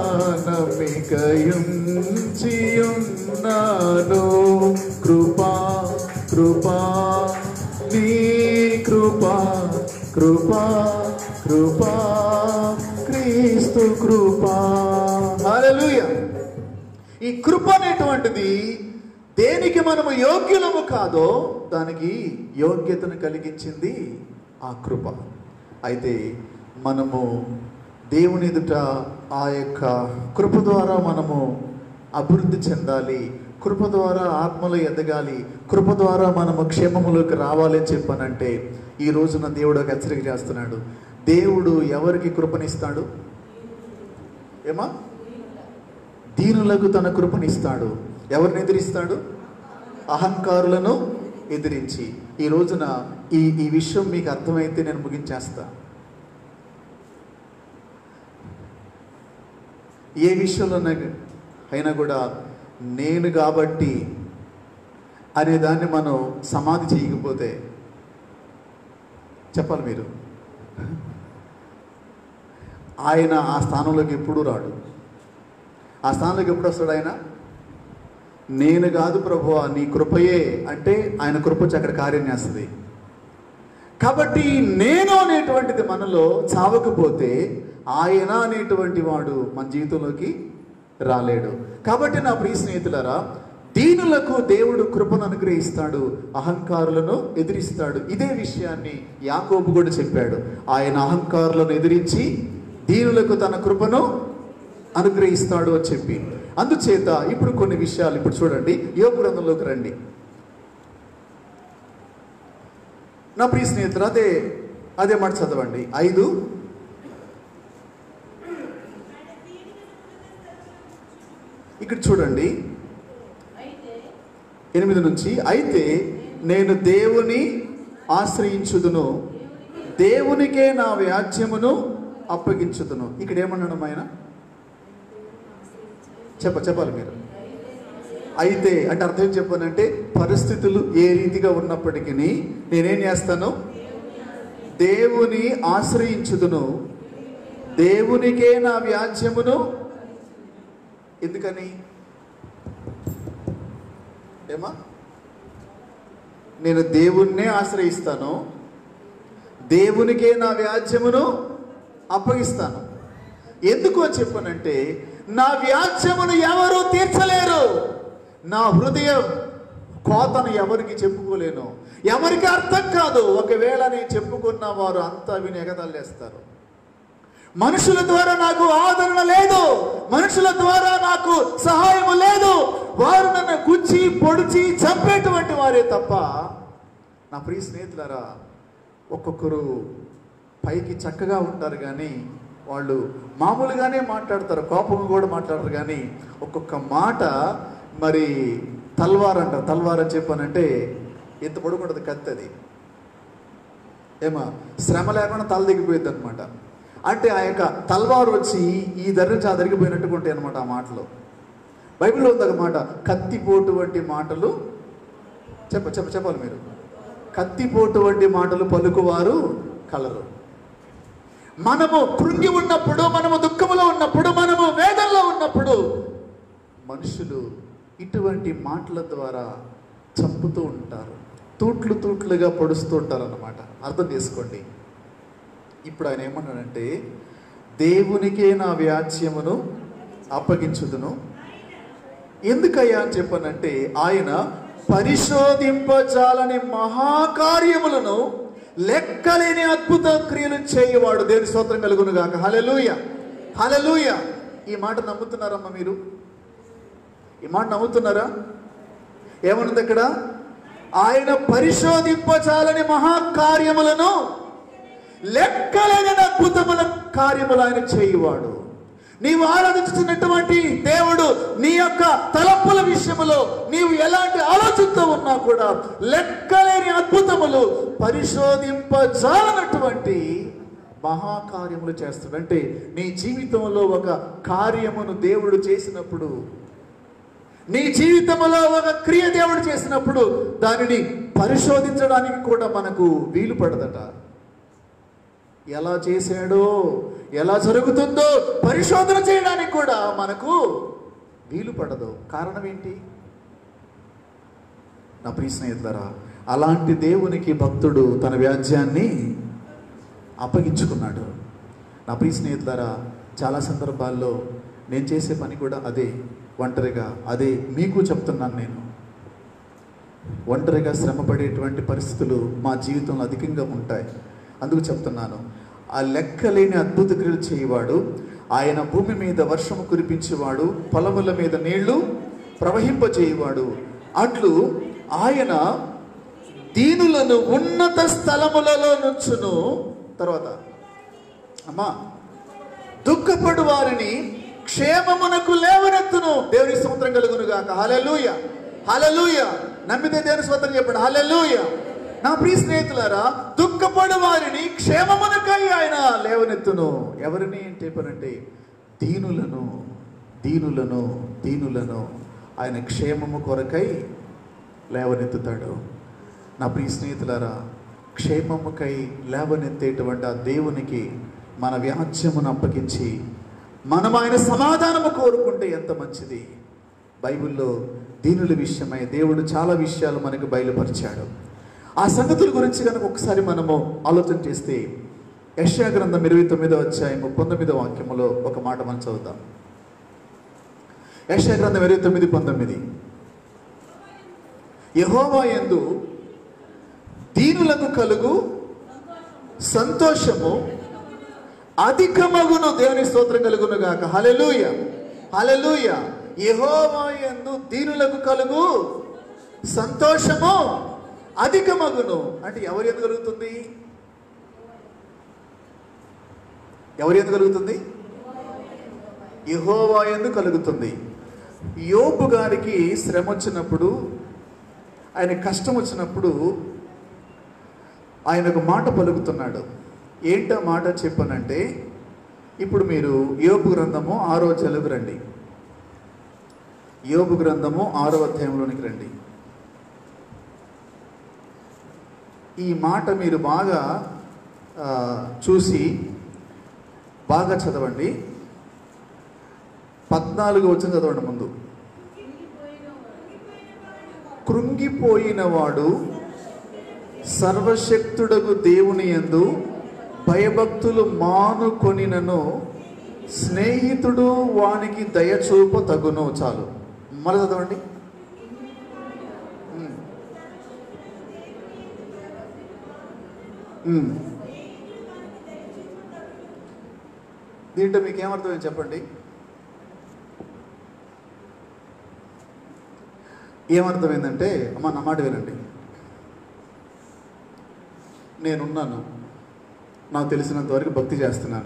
నమ్మికయుంచియున్నాను కృపా కృపా నీ కృపా కృపా కృపా క్రీస్తు కృపా హల్లెలూయా ఈ కృప అనేటువంటిది దేనికి మనము యోగ్యులము కాదో దానికి యోగ్యతను కలిగించింది ఆ కృప అయితే మనము దేవుని ఎదుట ఆ యొక్క కృప ద్వారా మనము అభివృద్ధి చెందాలి కృప ద్వారా ఆత్మలో ఎదగాలి కృప ద్వారా మనము క్షేమములోకి రావాలి అని చెప్పానంటే ఈ రోజున దేవుడు ఒక హెచ్చరిక చేస్తున్నాడు దేవుడు ఎవరికి కృపనిస్తాడు ఏమా దీనులకు తన కృపనిస్తాడు ఎవరిని ఎదిరిస్తాడు అహంకారులను ఎదిరించి ఈ రోజున ఈ ఈ విషయం మీకు అర్థమైతే నేను ముగించేస్తా ఏ విషయంలో అయినా కూడా నేను కాబట్టి అనే దాన్ని మనం సమాధి చేయకపోతే చెప్పాలి మీరు ఆయన ఆ స్థానంలోకి ఎప్పుడూ రాడు ఆ స్థానంలోకి ఎప్పుడు వస్తాడు ఆయన నేను కాదు ప్రభు నీ కృపయే అంటే ఆయన కృప వచ్చి అక్కడ కార్యం చేస్తుంది కాబట్టి నేను అనేటువంటిది మనలో చావకపోతే ఆయన అనేటువంటి వాడు మన జీవితంలోకి రాలేడు కాబట్టి నా ప్రియ స్నేహితులారా దీనులకు దేవుడు కృపను అనుగ్రహిస్తాడు అహంకారులను ఎదిరిస్తాడు ఇదే విషయాన్ని యాకోబు కూడా చెప్పాడు ఆయన అహంకారులను ఎదిరించి దీనులకు తన కృపను అనుగ్రహిస్తాడు అని చెప్పి అందుచేత ఇప్పుడు కొన్ని విషయాలు ఇప్పుడు చూడండి యోగ గ్రంథంలోకి రండి నా ప్రియ స్నేహితులు అదే అదే మాట చదవండి ఐదు ఇక్కడ చూడండి ఎనిమిది నుంచి అయితే నేను దేవుని ఆశ్రయించుదును దేవునికే నా వ్యాజ్యమును అప్పగించుదును ఇక్కడ ఏమన్నాడు ఆయన చెప్ప చెప్పాలి మీరు అయితే అంటే అర్థం ఏం చెప్పానంటే పరిస్థితులు ఏ రీతిగా ఉన్నప్పటికీ నేనేం చేస్తాను దేవుని ఆశ్రయించుదును దేవునికే నా వ్యాజ్యమును ఎందుకని ఏమా నేను దేవుణ్ణే ఆశ్రయిస్తాను దేవునికే నా వ్యాజ్యమును అప్పగిస్తాను ఎందుకు అని చెప్పానంటే నా వ్యాజ్యమును ఎవరు తీర్చలేరు నా హృదయం కోతను ఎవరికి చెప్పుకోలేను ఎవరికి అర్థం కాదు ఒకవేళ నేను చెప్పుకున్న వారు అంతా విని ఎగతల్లేస్తారు మనుషుల ద్వారా నాకు ఆదరణ లేదు మనుషుల ద్వారా నాకు సహాయము లేదు వారు నన్ను గుచ్చి పొడిచి చంపేటువంటి వారే తప్ప నా ప్రియ స్నేహితులారా ఒక్కొక్కరు పైకి చక్కగా ఉంటారు కానీ వాళ్ళు మామూలుగానే మాట్లాడతారు కోపంగా కూడా మాట్లాడరు కానీ ఒక్కొక్క మాట మరి తల్వార్ అంటారు తల్వార్ అని చెప్పానంటే ఎంత పొడుగుంటుంది కత్తి అది ఏమా శ్రమ లేకుండా తల దిగిపోయింది అనమాట అంటే ఆ యొక్క తల్వారు వచ్చి ఈ ధర నుంచి ఆ దరిగిపోయినట్టుగా ఉంటాయి అనమాట ఆ మాటలు బైబిల్లో ఉంది ఒక మాట కత్తిపోటు వంటి మాటలు చెప్ప చెప్ప చెప్పాలి మీరు కత్తిపోటు వంటి మాటలు పలుకువారు కలరు మనము కృంగి ఉన్నప్పుడు మనము దుఃఖములో ఉన్నప్పుడు మనము వేదనలో ఉన్నప్పుడు మనుషులు ఇటువంటి మాటల ద్వారా చంపుతూ ఉంటారు తూట్లు తూట్లుగా పొడుస్తూ ఉంటారు అన్నమాట అర్థం చేసుకోండి ఇప్పుడు ఆయన ఏమన్నాడంటే దేవునికే నా వ్యాజ్యమును అప్పగించుదును ఎందుకయ్యా అని చెప్పానంటే ఆయన పరిశోధింపజాలని మహాకార్యములను లెక్కలేని అద్భుత క్రియలు చేయవాడు దేవుని స్తోత్రం కలుగును గాక హలెలూయ హలెలూయ ఈ మాట నమ్ముతున్నారమ్మా మీరు ఈ మాట నమ్ముతున్నారా ఏమన్నది ఇక్కడ ఆయన పరిశోధింపచాలని మహాకార్యములను లెక్కలేని అద్భుతముల కార్యములు ఆయన చేయువాడు నీవు ఆరాధించుతున్నటువంటి దేవుడు నీ యొక్క తలంపుల విషయములో నీవు ఎలాంటి ఆలోచనతో ఉన్నా కూడా లెక్కలేని అద్భుతములు పరిశోధింపజాలనటువంటి మహాకార్యములు చేస్తాడు అంటే నీ జీవితంలో ఒక కార్యమును దేవుడు చేసినప్పుడు నీ జీవితంలో ఒక క్రియ దేవుడు చేసినప్పుడు దానిని పరిశోధించడానికి కూడా మనకు వీలు పడదట ఎలా చేశాడో ఎలా జరుగుతుందో పరిశోధన చేయడానికి కూడా మనకు వీలు పడదు కారణం ఏంటి నా ప్రియ స్నేహితులరా అలాంటి దేవునికి భక్తుడు తన వ్యాజ్యాన్ని అప్పగించుకున్నాడు నా ప్రియ స్నేహితులరా చాలా సందర్భాల్లో నేను చేసే పని కూడా అదే ఒంటరిగా అదే మీకు చెప్తున్నాను నేను ఒంటరిగా శ్రమ పడేటువంటి పరిస్థితులు మా జీవితంలో అధికంగా ఉంటాయి అందుకు చెప్తున్నాను ఆ లెక్కలేని అద్భుత క్రియలు చేయవాడు ఆయన భూమి మీద వర్షము కురిపించేవాడు పొలముల మీద నీళ్లు ప్రవహింపచేయవాడు అట్లు ఆయన దీనులను ఉన్నత స్థలములలో నుంచును తర్వాత అమ్మా దుఃఖపడు వారిని క్షేమమునకు లేవనెత్తును దేవుని స్తోత్రం కలుగును గాక హలెలూయ హలెలూయ నమ్మితే దేవుని స్తోత్రం చెప్పండి హలెలూయ నా ప్రియ స్నేహితులారా దుఃఖపడు వారిని క్షేమమునకై ఆయన లేవనెత్తును ఎవరిని ఏం చెప్పారంటే దీనులను దీనులను దీనులను ఆయన క్షేమము కొరకై లేవనెత్తుతాడు నా ప్రియ స్నేహితులారా క్షేమముకై లేవనెత్తేటువంటి ఆ దేవునికి మన వ్యాజ్యమును అప్పగించి మనం ఆయన సమాధానము కోరుకుంటే ఎంత మంచిది బైబిల్లో దీనుల విషయమై దేవుడు చాలా విషయాలు మనకు బయలుపరిచాడు ఆ సంగతుల గురించి కనుక ఒకసారి మనము ఆలోచన చేస్తే యశ్యా గ్రంథం ఇరవై తొమ్మిదో అధ్యాయము పంతొమ్మిదో వాక్యములో ఒక మాట మనం చదువుతాం యశ్యా గ్రంథం ఇరవై తొమ్మిది పంతొమ్మిది యహోవా యందు దీనులకు కలుగు సంతోషము అధికమగును దేవుని స్తోత్రం కలుగును గాక హలెలూయ హలెలూయ యెహోవా యందు దీనులకు కలుగు సంతోషము అధికమగును అంటే ఎవరి ఎందు కలుగుతుంది ఎవరి ఎందు కలుగుతుంది యెహోవా ఎందు కలుగుతుంది యోబు గారికి శ్రమ వచ్చినప్పుడు ఆయన కష్టం వచ్చినప్పుడు ఆయన ఒక మాట పలుకుతున్నాడు ఏంటా మాట చెప్పానంటే ఇప్పుడు మీరు యోబు గ్రంథము ఆరో చెలుగు రండి యోబు గ్రంథము ఆరో అధ్యాయంలోనికి రండి ఈ మాట మీరు బాగా ఆ, చూసి బాగా చదవండి పద్నాలుగు వచ్చిన చదవండి ముందు కృంగిపోయిన వాడు సర్వశక్తుడగు దేవుని యందు భయభక్తులు మానుకొనినను స్నేహితుడు వానికి దయచూప తగును చాలు మళ్ళీ చదవండి ఉమ్. ఉమ్. దీంట్లో మీకు ఏమర్థమైంది చెప్పండి ఏమర్థమైందంటే అమ్మ నా మాట వినండి నేనున్నాను నాకు తెలిసినంత వరకు భక్తి చేస్తున్నాను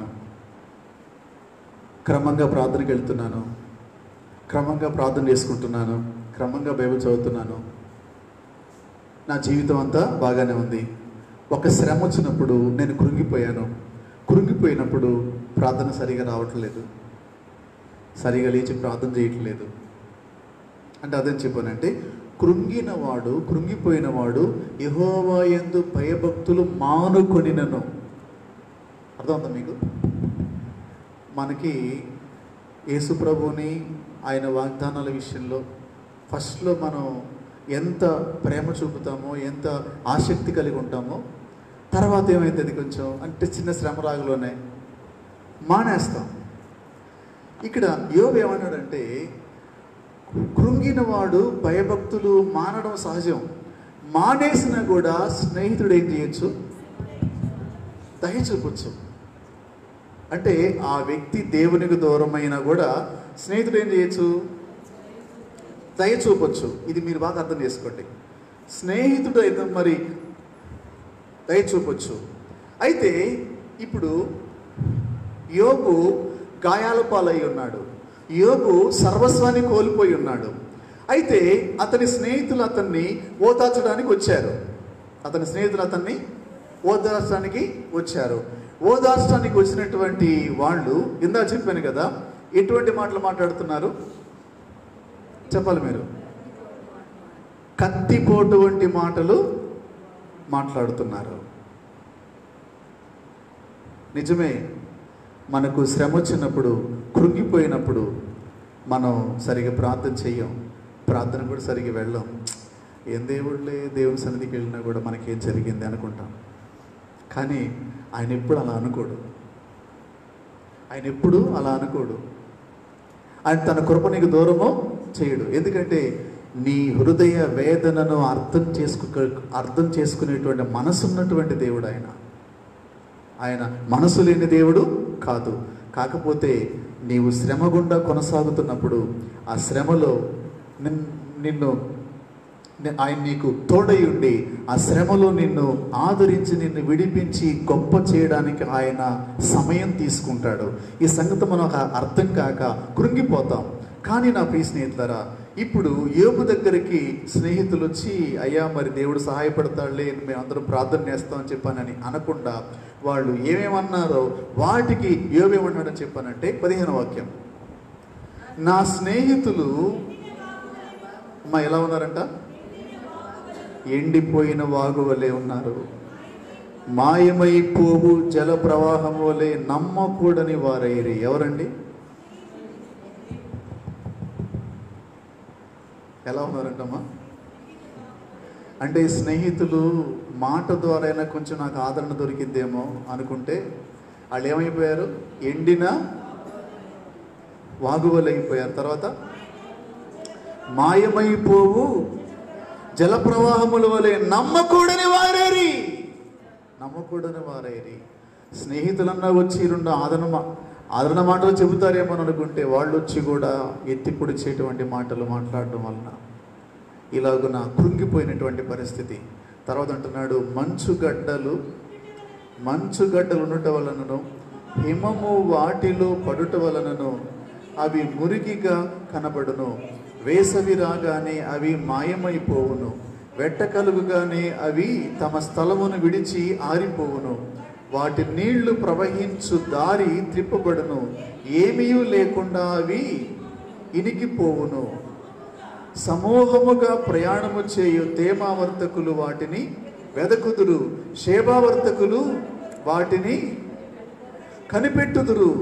క్రమంగా ప్రార్థనకి వెళ్తున్నాను క్రమంగా ప్రార్థన చేసుకుంటున్నాను క్రమంగా బైబిల్ చదువుతున్నాను నా జీవితం అంతా బాగానే ఉంది ఒక శ్రమ వచ్చినప్పుడు నేను కృంగిపోయాను కృంగిపోయినప్పుడు ప్రార్థన సరిగా రావట్లేదు సరిగా లేచి ప్రార్థన చేయట్లేదు అంటే అదేం చెప్పానంటే కృంగిన వాడు కృంగిపోయిన వాడు యహోవా యందు భయభక్తులు మానుకొనినను అర్థమవుతా మీకు మనకి యేసు ప్రభుని ఆయన వాగ్దానాల విషయంలో ఫస్ట్లో మనం ఎంత ప్రేమ చూపుతామో ఎంత ఆసక్తి కలిగి ఉంటామో తర్వాత ఏమైతుంది కొంచెం అంటే చిన్న శ్రమ రాగులోనే మానేస్తాం ఇక్కడ యోగు ఏమన్నాడంటే కృంగిన వాడు భయభక్తులు మానడం సహజం మానేసినా కూడా స్నేహితుడు ఏం చేయొచ్చు దయ చూపొచ్చు అంటే ఆ వ్యక్తి దేవునికి దూరమైనా కూడా స్నేహితుడు ఏం చేయొచ్చు దయ చూపొచ్చు ఇది మీరు బాగా అర్థం చేసుకోండి స్నేహితుడు అయితే మరి దయ చూపొచ్చు అయితే ఇప్పుడు యోగు గాయాల పాలై ఉన్నాడు యోగు సర్వస్వాన్ని కోల్పోయి ఉన్నాడు అయితే అతని స్నేహితులు అతన్ని ఓదార్చడానికి వచ్చారు అతని స్నేహితులు అతన్ని ఓదార్చడానికి వచ్చారు ఓదార్చడానికి వచ్చినటువంటి వాళ్ళు ఇందా చెప్పాను కదా ఎటువంటి మాటలు మాట్లాడుతున్నారు చెప్పాలి మీరు కత్తిపోటు వంటి మాటలు మాట్లాడుతున్నారు నిజమే మనకు శ్రమ వచ్చినప్పుడు కృంగిపోయినప్పుడు మనం సరిగా ప్రార్థన చెయ్యం ప్రార్థన కూడా సరిగా వెళ్ళాం ఏం దేవుళ్ళే దేవుని సన్నిధికి వెళ్ళినా కూడా మనకేం జరిగింది అనుకుంటాం కానీ ఆయన ఎప్పుడు అలా అనుకోడు ఆయన ఎప్పుడు అలా అనుకోడు ఆయన తన కృప నీకు దూరము చేయడు ఎందుకంటే నీ హృదయ వేదనను అర్థం చేసుకు అర్థం చేసుకునేటువంటి మనసు ఉన్నటువంటి దేవుడు ఆయన ఆయన మనసు లేని దేవుడు కాదు కాకపోతే నీవు శ్రమ గుండా కొనసాగుతున్నప్పుడు ఆ శ్రమలో నిన్ నిన్ను ని- ఆయన నీకు తోడై ఉండి ఆ శ్రమలో నిన్ను ఆదరించి నిన్ను విడిపించి గొప్ప చేయడానికి ఆయన సమయం తీసుకుంటాడు ఈ సంగతి మనకు అర్థం కాక కృంగిపోతాం కానీ నా ప్రియ స్నేహితులరా ఇప్పుడు యోగు దగ్గరికి స్నేహితులు వచ్చి అయ్యా మరి దేవుడు సహాయపడతాడులే మేము అందరం ప్రార్థన చేస్తామని చెప్పానని అనకుండా వాళ్ళు ఏమేమన్నారో వాటికి యోగేమన్నాడని చెప్పానంటే పదిహేను వాక్యం నా స్నేహితులు అమ్మా ఎలా ఉన్నారంట ఎండిపోయిన వాగు వలె ఉన్నారు మాయమైపోవు జల ప్రవాహం వలె నమ్మకూడని వారైరి ఎవరండి ఎలా ఉన్నారంటమ్మా అంటే స్నేహితులు మాట ద్వారా అయినా కొంచెం నాకు ఆదరణ దొరికిందేమో అనుకుంటే వాళ్ళు ఏమైపోయారు ఎండిన వాగువలైపోయారు తర్వాత మాయమైపోవు జలప్రవాహముల వలె నమ్మకూడని వారేరి నమ్మకూడని వారేరి స్నేహితులన్నా వచ్చి రెండు ఆదరణ మా- ఆదరణ మాటలు చెబుతారేమో అని అనుకుంటే వాళ్ళు వచ్చి కూడా ఎత్తి పొడిచేటువంటి మాటలు మాట్లాడడం వలన ఇలాగున కృంగిపోయినటువంటి పరిస్థితి తర్వాత అంటున్నాడు మంచు గడ్డలు మంచు గడ్డలు ఉండటం వలనను హిమము వాటిలో పడుట వలనను అవి మురికిగా కనబడును వేసవి రాగానే అవి మాయమైపోవును వెట్ట కలుగుగానే అవి తమ స్థలమును విడిచి ఆరిపోవును వాటి నీళ్లు ప్రవహించు దారి త్రిప్పబడును ఏమీయూ లేకుండా అవి ఇనికిపోవును సమూహముగా ప్రయాణము చేయు తేమావర్తకులు వాటిని వెదకుదురు శేభావర్తకులు వాటిని కనిపెట్టుదురు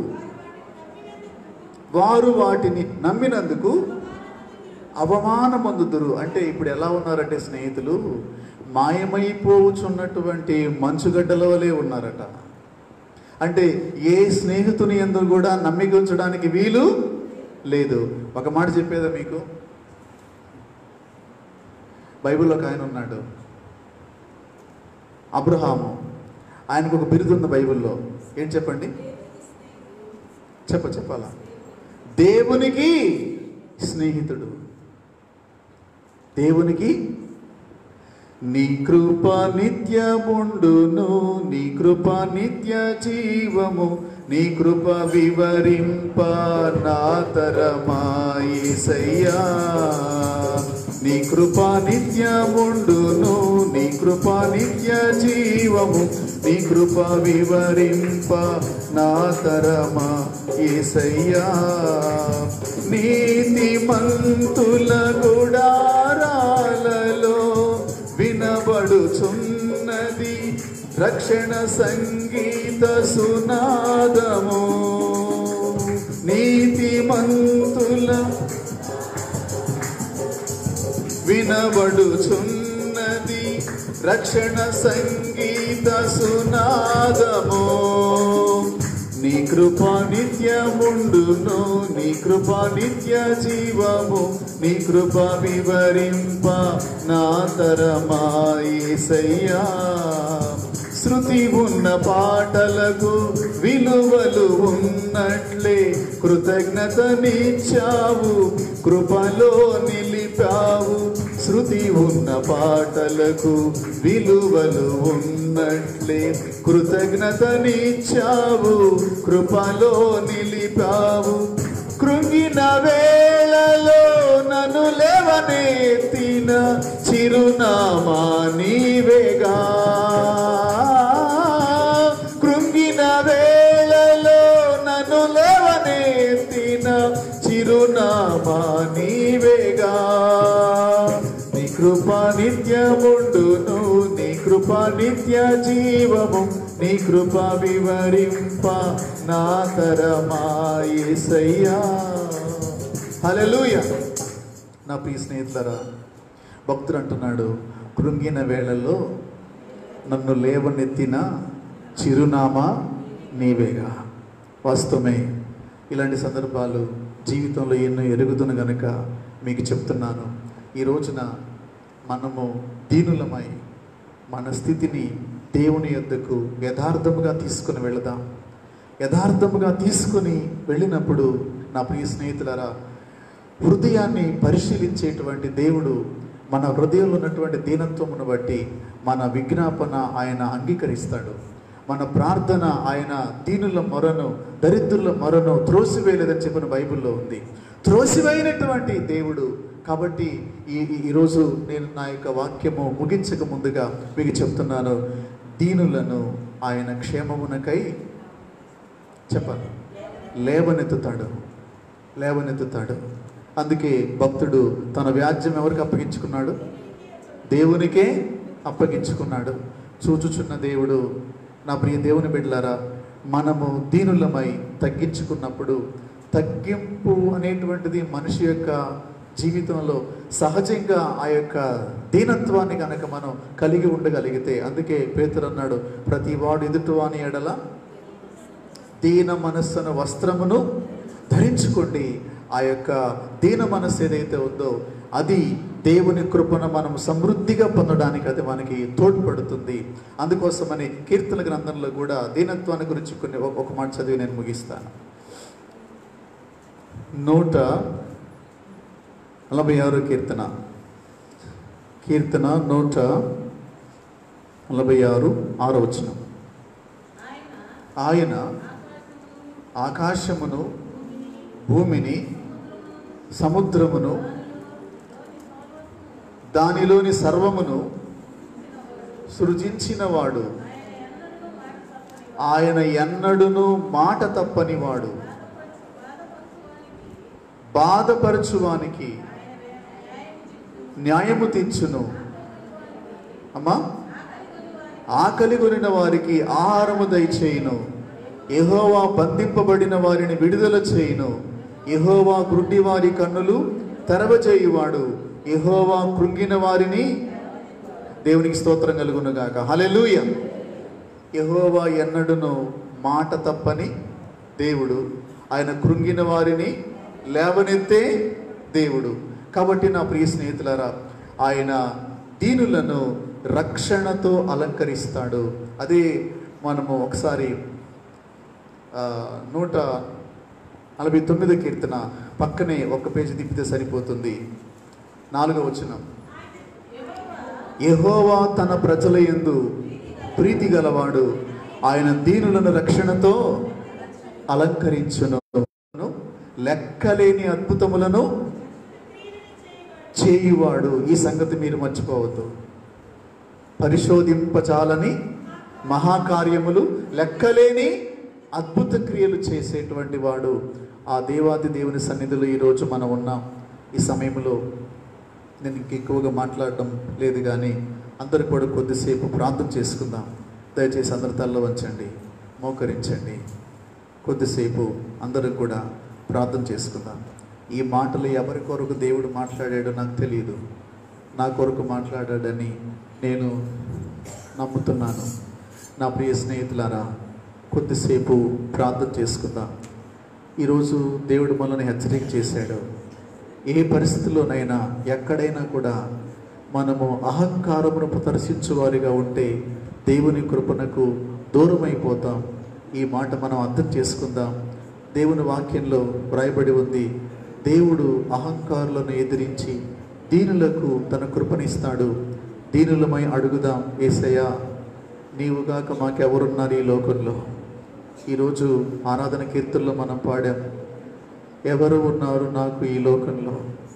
వారు వాటిని నమ్మినందుకు అవమానమొందుదురు అంటే ఇప్పుడు ఎలా ఉన్నారంటే స్నేహితులు మాయమైపోవచ్చున్నటువంటి మంచుగడ్డల వలె ఉన్నారట అంటే ఏ స్నేహితుని ఎందు కూడా నమ్మిక ఉంచడానికి వీలు లేదు ఒక మాట చెప్పేదా మీకు బైబిల్లో ఒక ఆయన ఉన్నాడు అబ్రహాము ఆయనకు ఒక బిరుదు ఉంది బైబిల్లో ఏం చెప్పండి చెప్ప చెప్పాలా దేవునికి స్నేహితుడు దేవునికి నీ కృప నిత్యముండును నీ కృప నిత్య జీవము నీ కృప వివరింప నా తరమాయిసయ్యా నీ కృప నిత్యముండును నీ కృప నిత్య జీవము నీ కృప వివరింప నా తరమా ఏసయ్యా నీతి మంతుల గుడారాలలో వినబడుచున్నది రక్షణ సంగీత సునాదము నీతి మంతుల వినబడుచున్నది రక్షణ సంగీత సునాదము నీ కృప నిత్యముండును నీ కృప నిత్య జీవము నీ కృప వివరింప నా తరమాయేసయ్యా శృతి ఉన్న పాటలకు విలువలు ఉన్నట్లే కృతజ్ఞతనిచ్చావు కృపలో నిలిపావు శృతి ఉన్న పాటలకు విలువలు ఉన్నట్లే కృతజ్ఞతనిచ్చావు కృపలో నిలిపావు కృంగిన వేళలో నన్ను లేవనెత్తిన చిరునామా నీవేగా కృంగిన వేళలో నన్ను లేవనెత్తిన చిరునామా నీవేగా నీ కృప నిత్యముండును నీ కృప నిత్య జీవము నీ కృప వివరింప నా తరమాయేసయ్యా హల్లెలూయా నా ప్రియ స్నేహితులరా భక్తుడు అంటున్నాడు కృంగిన వేళల్లో నన్ను లేవనెత్తిన చిరునామా నీవేగా వాస్తవమే ఇలాంటి సందర్భాలు జీవితంలో ఎన్నో ఎరుగుతున్న గనుక మీకు చెప్తున్నాను ఈ రోజున మనము దీనులమై మన స్థితిని దేవుని యొద్దకు యథార్థముగా తీసుకుని వెళదాం యథార్థముగా తీసుకుని వెళ్ళినప్పుడు నా ప్రియ స్నేహితులారా హృదయాన్ని పరిశీలించేటువంటి దేవుడు మన హృదయంలో ఉన్నటువంటి దీనత్వమును బట్టి మన విజ్ఞాపన ఆయన అంగీకరిస్తాడు మన ప్రార్థన ఆయన దీనుల మొరను దరిద్రుల మొరను త్రోసివేయలేదని చెప్పిన బైబిల్లో ఉంది త్రోసివేయనటువంటి దేవుడు కాబట్టి ఈ ఈ- ఈరోజు నేను నా యొక్క వాక్యము ముగించక ముందుగా మీకు చెప్తున్నాను దీనులను ఆయన క్షేమమునకై చెప్పాలి లేవనెత్తుతాడు లేవనెత్తుతాడు అందుకే భక్తుడు తన వ్యాజ్యం ఎవరికి అప్పగించుకున్నాడు దేవునికే అప్పగించుకున్నాడు చూచుచున్న దేవుడు నా ప్రియ దేవుని బిడ్డలారా మనము దీనులమై తగ్గించుకున్నప్పుడు తగ్గింపు అనేటువంటిది మనిషి యొక్క జీవితంలో సహజంగా ఆ యొక్క దీనత్వాన్ని కనుక మనం కలిగి ఉండగలిగితే అందుకే పేతురు అన్నాడు ప్రతి వాడు ఎదుటివాని ఎడల దీన మనస్సున వస్త్రమును ధరించుకోండి ఆ యొక్క దీన మనస్సు ఏదైతే ఉందో అది దేవుని కృపను మనం సమృద్ధిగా పొందడానికి అది మనకి తోడ్పడుతుంది అందుకోసమని కీర్తన గ్రంథంలో కూడా దీనత్వాన్ని గురించి కొన్ని ఒక- ఒక మాట చదివి నేను ముగిస్తాను నూట నలభై ఆరు కీర్తన కీర్తన నూట నలభై ఆరు ఆరో వచనం ఆయన ఆకాశమును భూమిని సముద్రమును దానిలోని సర్వమును సృజించినవాడు ఆయన ఎన్నడును మాట తప్పనివాడు బాధపరచువానికి న్యాయము తీర్చును అమ్మా ఆకలి కొనిన వారికి ఆహారము దయచేయును యెహోవా బంధింపబడిన వారిని విడుదల చేయును యెహోవా గుడ్డి వారి కన్నులు తెరవజేయువాడు యెహోవా కృంగిన వారిని దేవునికి స్తోత్రం కలుగును గాక హల్లెలూయా యెహోవా ఎన్నడును మాట తప్పని దేవుడు ఆయన కృంగిన వారిని లేవనెత్తే దేవుడు కాబట్టి నా ప్రియ స్నేహితులారా ఆయన దీనులను రక్షణతో అలంకరిస్తాడు అదే మనము ఒకసారి ఆ, నూట నలభై తొమ్మిదో కీర్తన పక్కనే ఒక పేజీ తిప్పితే సరిపోతుంది నాలుగో వచనం యెహోవా తన ప్రజల యందు ప్రీతి గలవాడు ఆయన దీనులను రక్షణతో అలంకరించును లెక్కలేని అద్భుతములను చేయువాడు ఈ సంగతి మీరు మర్చిపోవద్దు పరిశోధింపచాలని మహాకార్యములు లెక్కలేని అద్భుత క్రియలు చేసేటువంటి వాడు ఆ దేవాది దేవుని సన్నిధిలో ఈరోజు మనం ఉన్నాం ఈ సమయంలో నేను ఇంక ఎక్కువగా మాట్లాడటం లేదు కానీ అందరూ కూడా కొద్దిసేపు ప్రార్థన చేసుకుందాం దయచేసి అందరి తల్ల వంచండి మోకరించండి కొద్దిసేపు అందరూ కూడా ప్రార్థన చేసుకుందాం ఈ మాటలు ఎవరి కొరకు దేవుడు మాట్లాడాడో నాకు తెలియదు నా కొరకు మాట్లాడాడని నేను నమ్ముతున్నాను నా ప్రియ స్నేహితులారా కొద్దిసేపు ప్రార్థన చేసుకుందాం ఈరోజు దేవుడు మనల్ని హెచ్చరిక చేశాడు ఏ పరిస్థితిలోనైనా ఎక్కడైనా కూడా మనము అహంకారమును ప్రదర్శించువారిగా ఉంటే దేవుని కృపణకు దూరమైపోతాం ఈ మాట మనం అర్థం చేసుకుందాం దేవుని వాక్యంలో వ్రాయబడి ఉంది దేవుడు అహంకారులను ఎదిరించి దీనులకు తన కృపనిస్తాడు దీనులమై అడుగుదాం ఏసయ్యా నీవుగాక మాకెవరున్నారు ఈ లోకంలో ఈరోజు ఆరాధన కీర్తుల్లో మనం పాడాం ఎవరు ఉన్నారు నాకు ఈ లోకంలో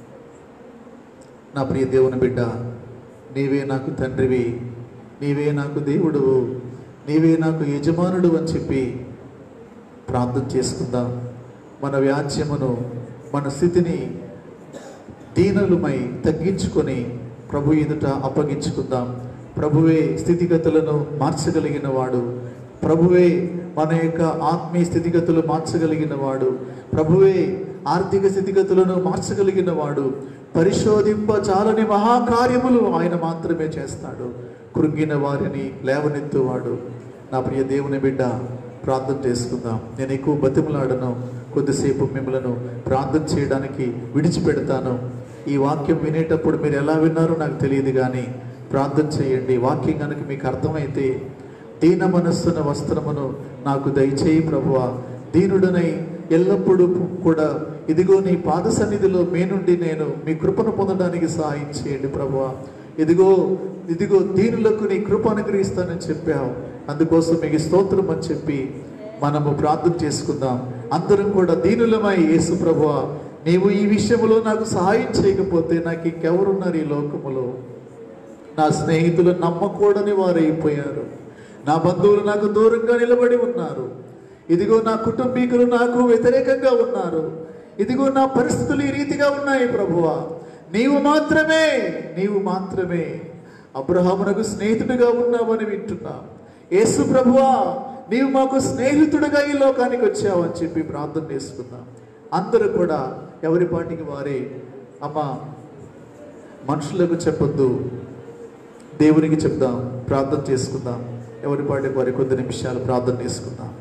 నా ప్రియ దేవుని బిడ్డ నీవే నాకు తండ్రివి నీవే నాకు దేవుడువు నీవే నాకు యజమానుడు అని చెప్పి ప్రార్థన చేసుకుందాం మన వ్యాజ్యమును మన స్థితిని దీనులమై తగ్గించుకొని ప్రభు ఎదుట అప్పగించుకుందాం ప్రభువే స్థితిగతులను మార్చగలిగిన వాడు ప్రభువే మన యొక్క ఆత్మీయ స్థితిగతులు మార్చగలిగిన వాడు ప్రభువే ఆర్థిక స్థితిగతులను మార్చగలిగిన వాడు పరిశోధింప చాలని మహాకార్యములు ఆయన మాత్రమే చేస్తాడు కృంగిన వారిని లేవనెత్తువాడు నా ప్రియ దేవుని బిడ్డ ప్రార్థన చేసుకుందాం నేను ఎక్కువ బతిమలాడను కొద్దిసేపు మిమ్మలను ప్రార్థన చేయడానికి విడిచిపెడతాను ఈ వాక్యం వినేటప్పుడు మీరు ఎలా విన్నారో నాకు తెలియదు కానీ ప్రార్థన చేయండి వాక్యం కనుక మీకు అర్థమైతే దీన మనస్సున వస్త్రమును నాకు దయచేయి ప్రభువా దీనుడనై ఎల్లప్పుడూ కూడా ఇదిగో నీ పాద సన్నిధిలో మీ నుండి నేను మీ కృపను పొందడానికి సహాయం చేయండి ప్రభువా ఇదిగో ఇదిగో దీనులకు నీ కృప అనుగ్రహిస్తానని చెప్పావు అందుకోసం మీకు స్తోత్రం అని చెప్పి మనము ప్రార్థన చేసుకుందాం అందరం కూడా దీనులమై యేసు ప్రభువా నీవు ఈ విషయంలో నాకు సహాయం చేయకపోతే నాకు ఇంకెవరున్నారు ఈ లోకములో నా స్నేహితులు నమ్మకూడని వారు అయిపోయారు నా బంధువులు నాకు దూరంగా నిలబడి ఉన్నారు ఇదిగో నా కుటుంబీకులు నాకు వ్యతిరేకంగా ఉన్నారు ఇదిగో నా పరిస్థితులు ఈ రీతిగా ఉన్నాయి ప్రభువా నీవు మాత్రమే నీవు మాత్రమే అబ్రహామునకు స్నేహితుడిగా ఉన్నావని వింటున్నా యేసు ప్రభువా నీవు మాకు స్నేహితుడిగా ఈ లోకానికి వచ్చావు అని చెప్పి ప్రార్థన చేసుకుందాం అందరూ కూడా ఎవరి పాటికి వారే అమ్మ మనుషులకు చెప్పొద్దు దేవునికి చెప్దాం ప్రార్థన చేసుకుందాం ఎవరి పాటికి వారి కొద్ది నిమిషాలు ప్రార్థన చేసుకుందాం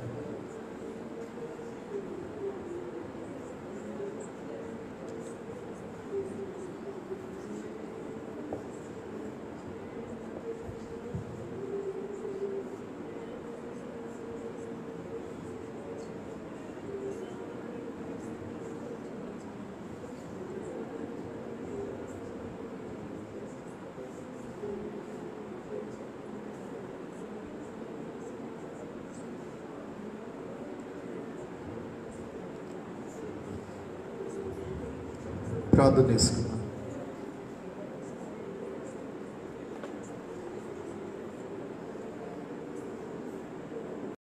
ప్రార్థన చేసుకుందాం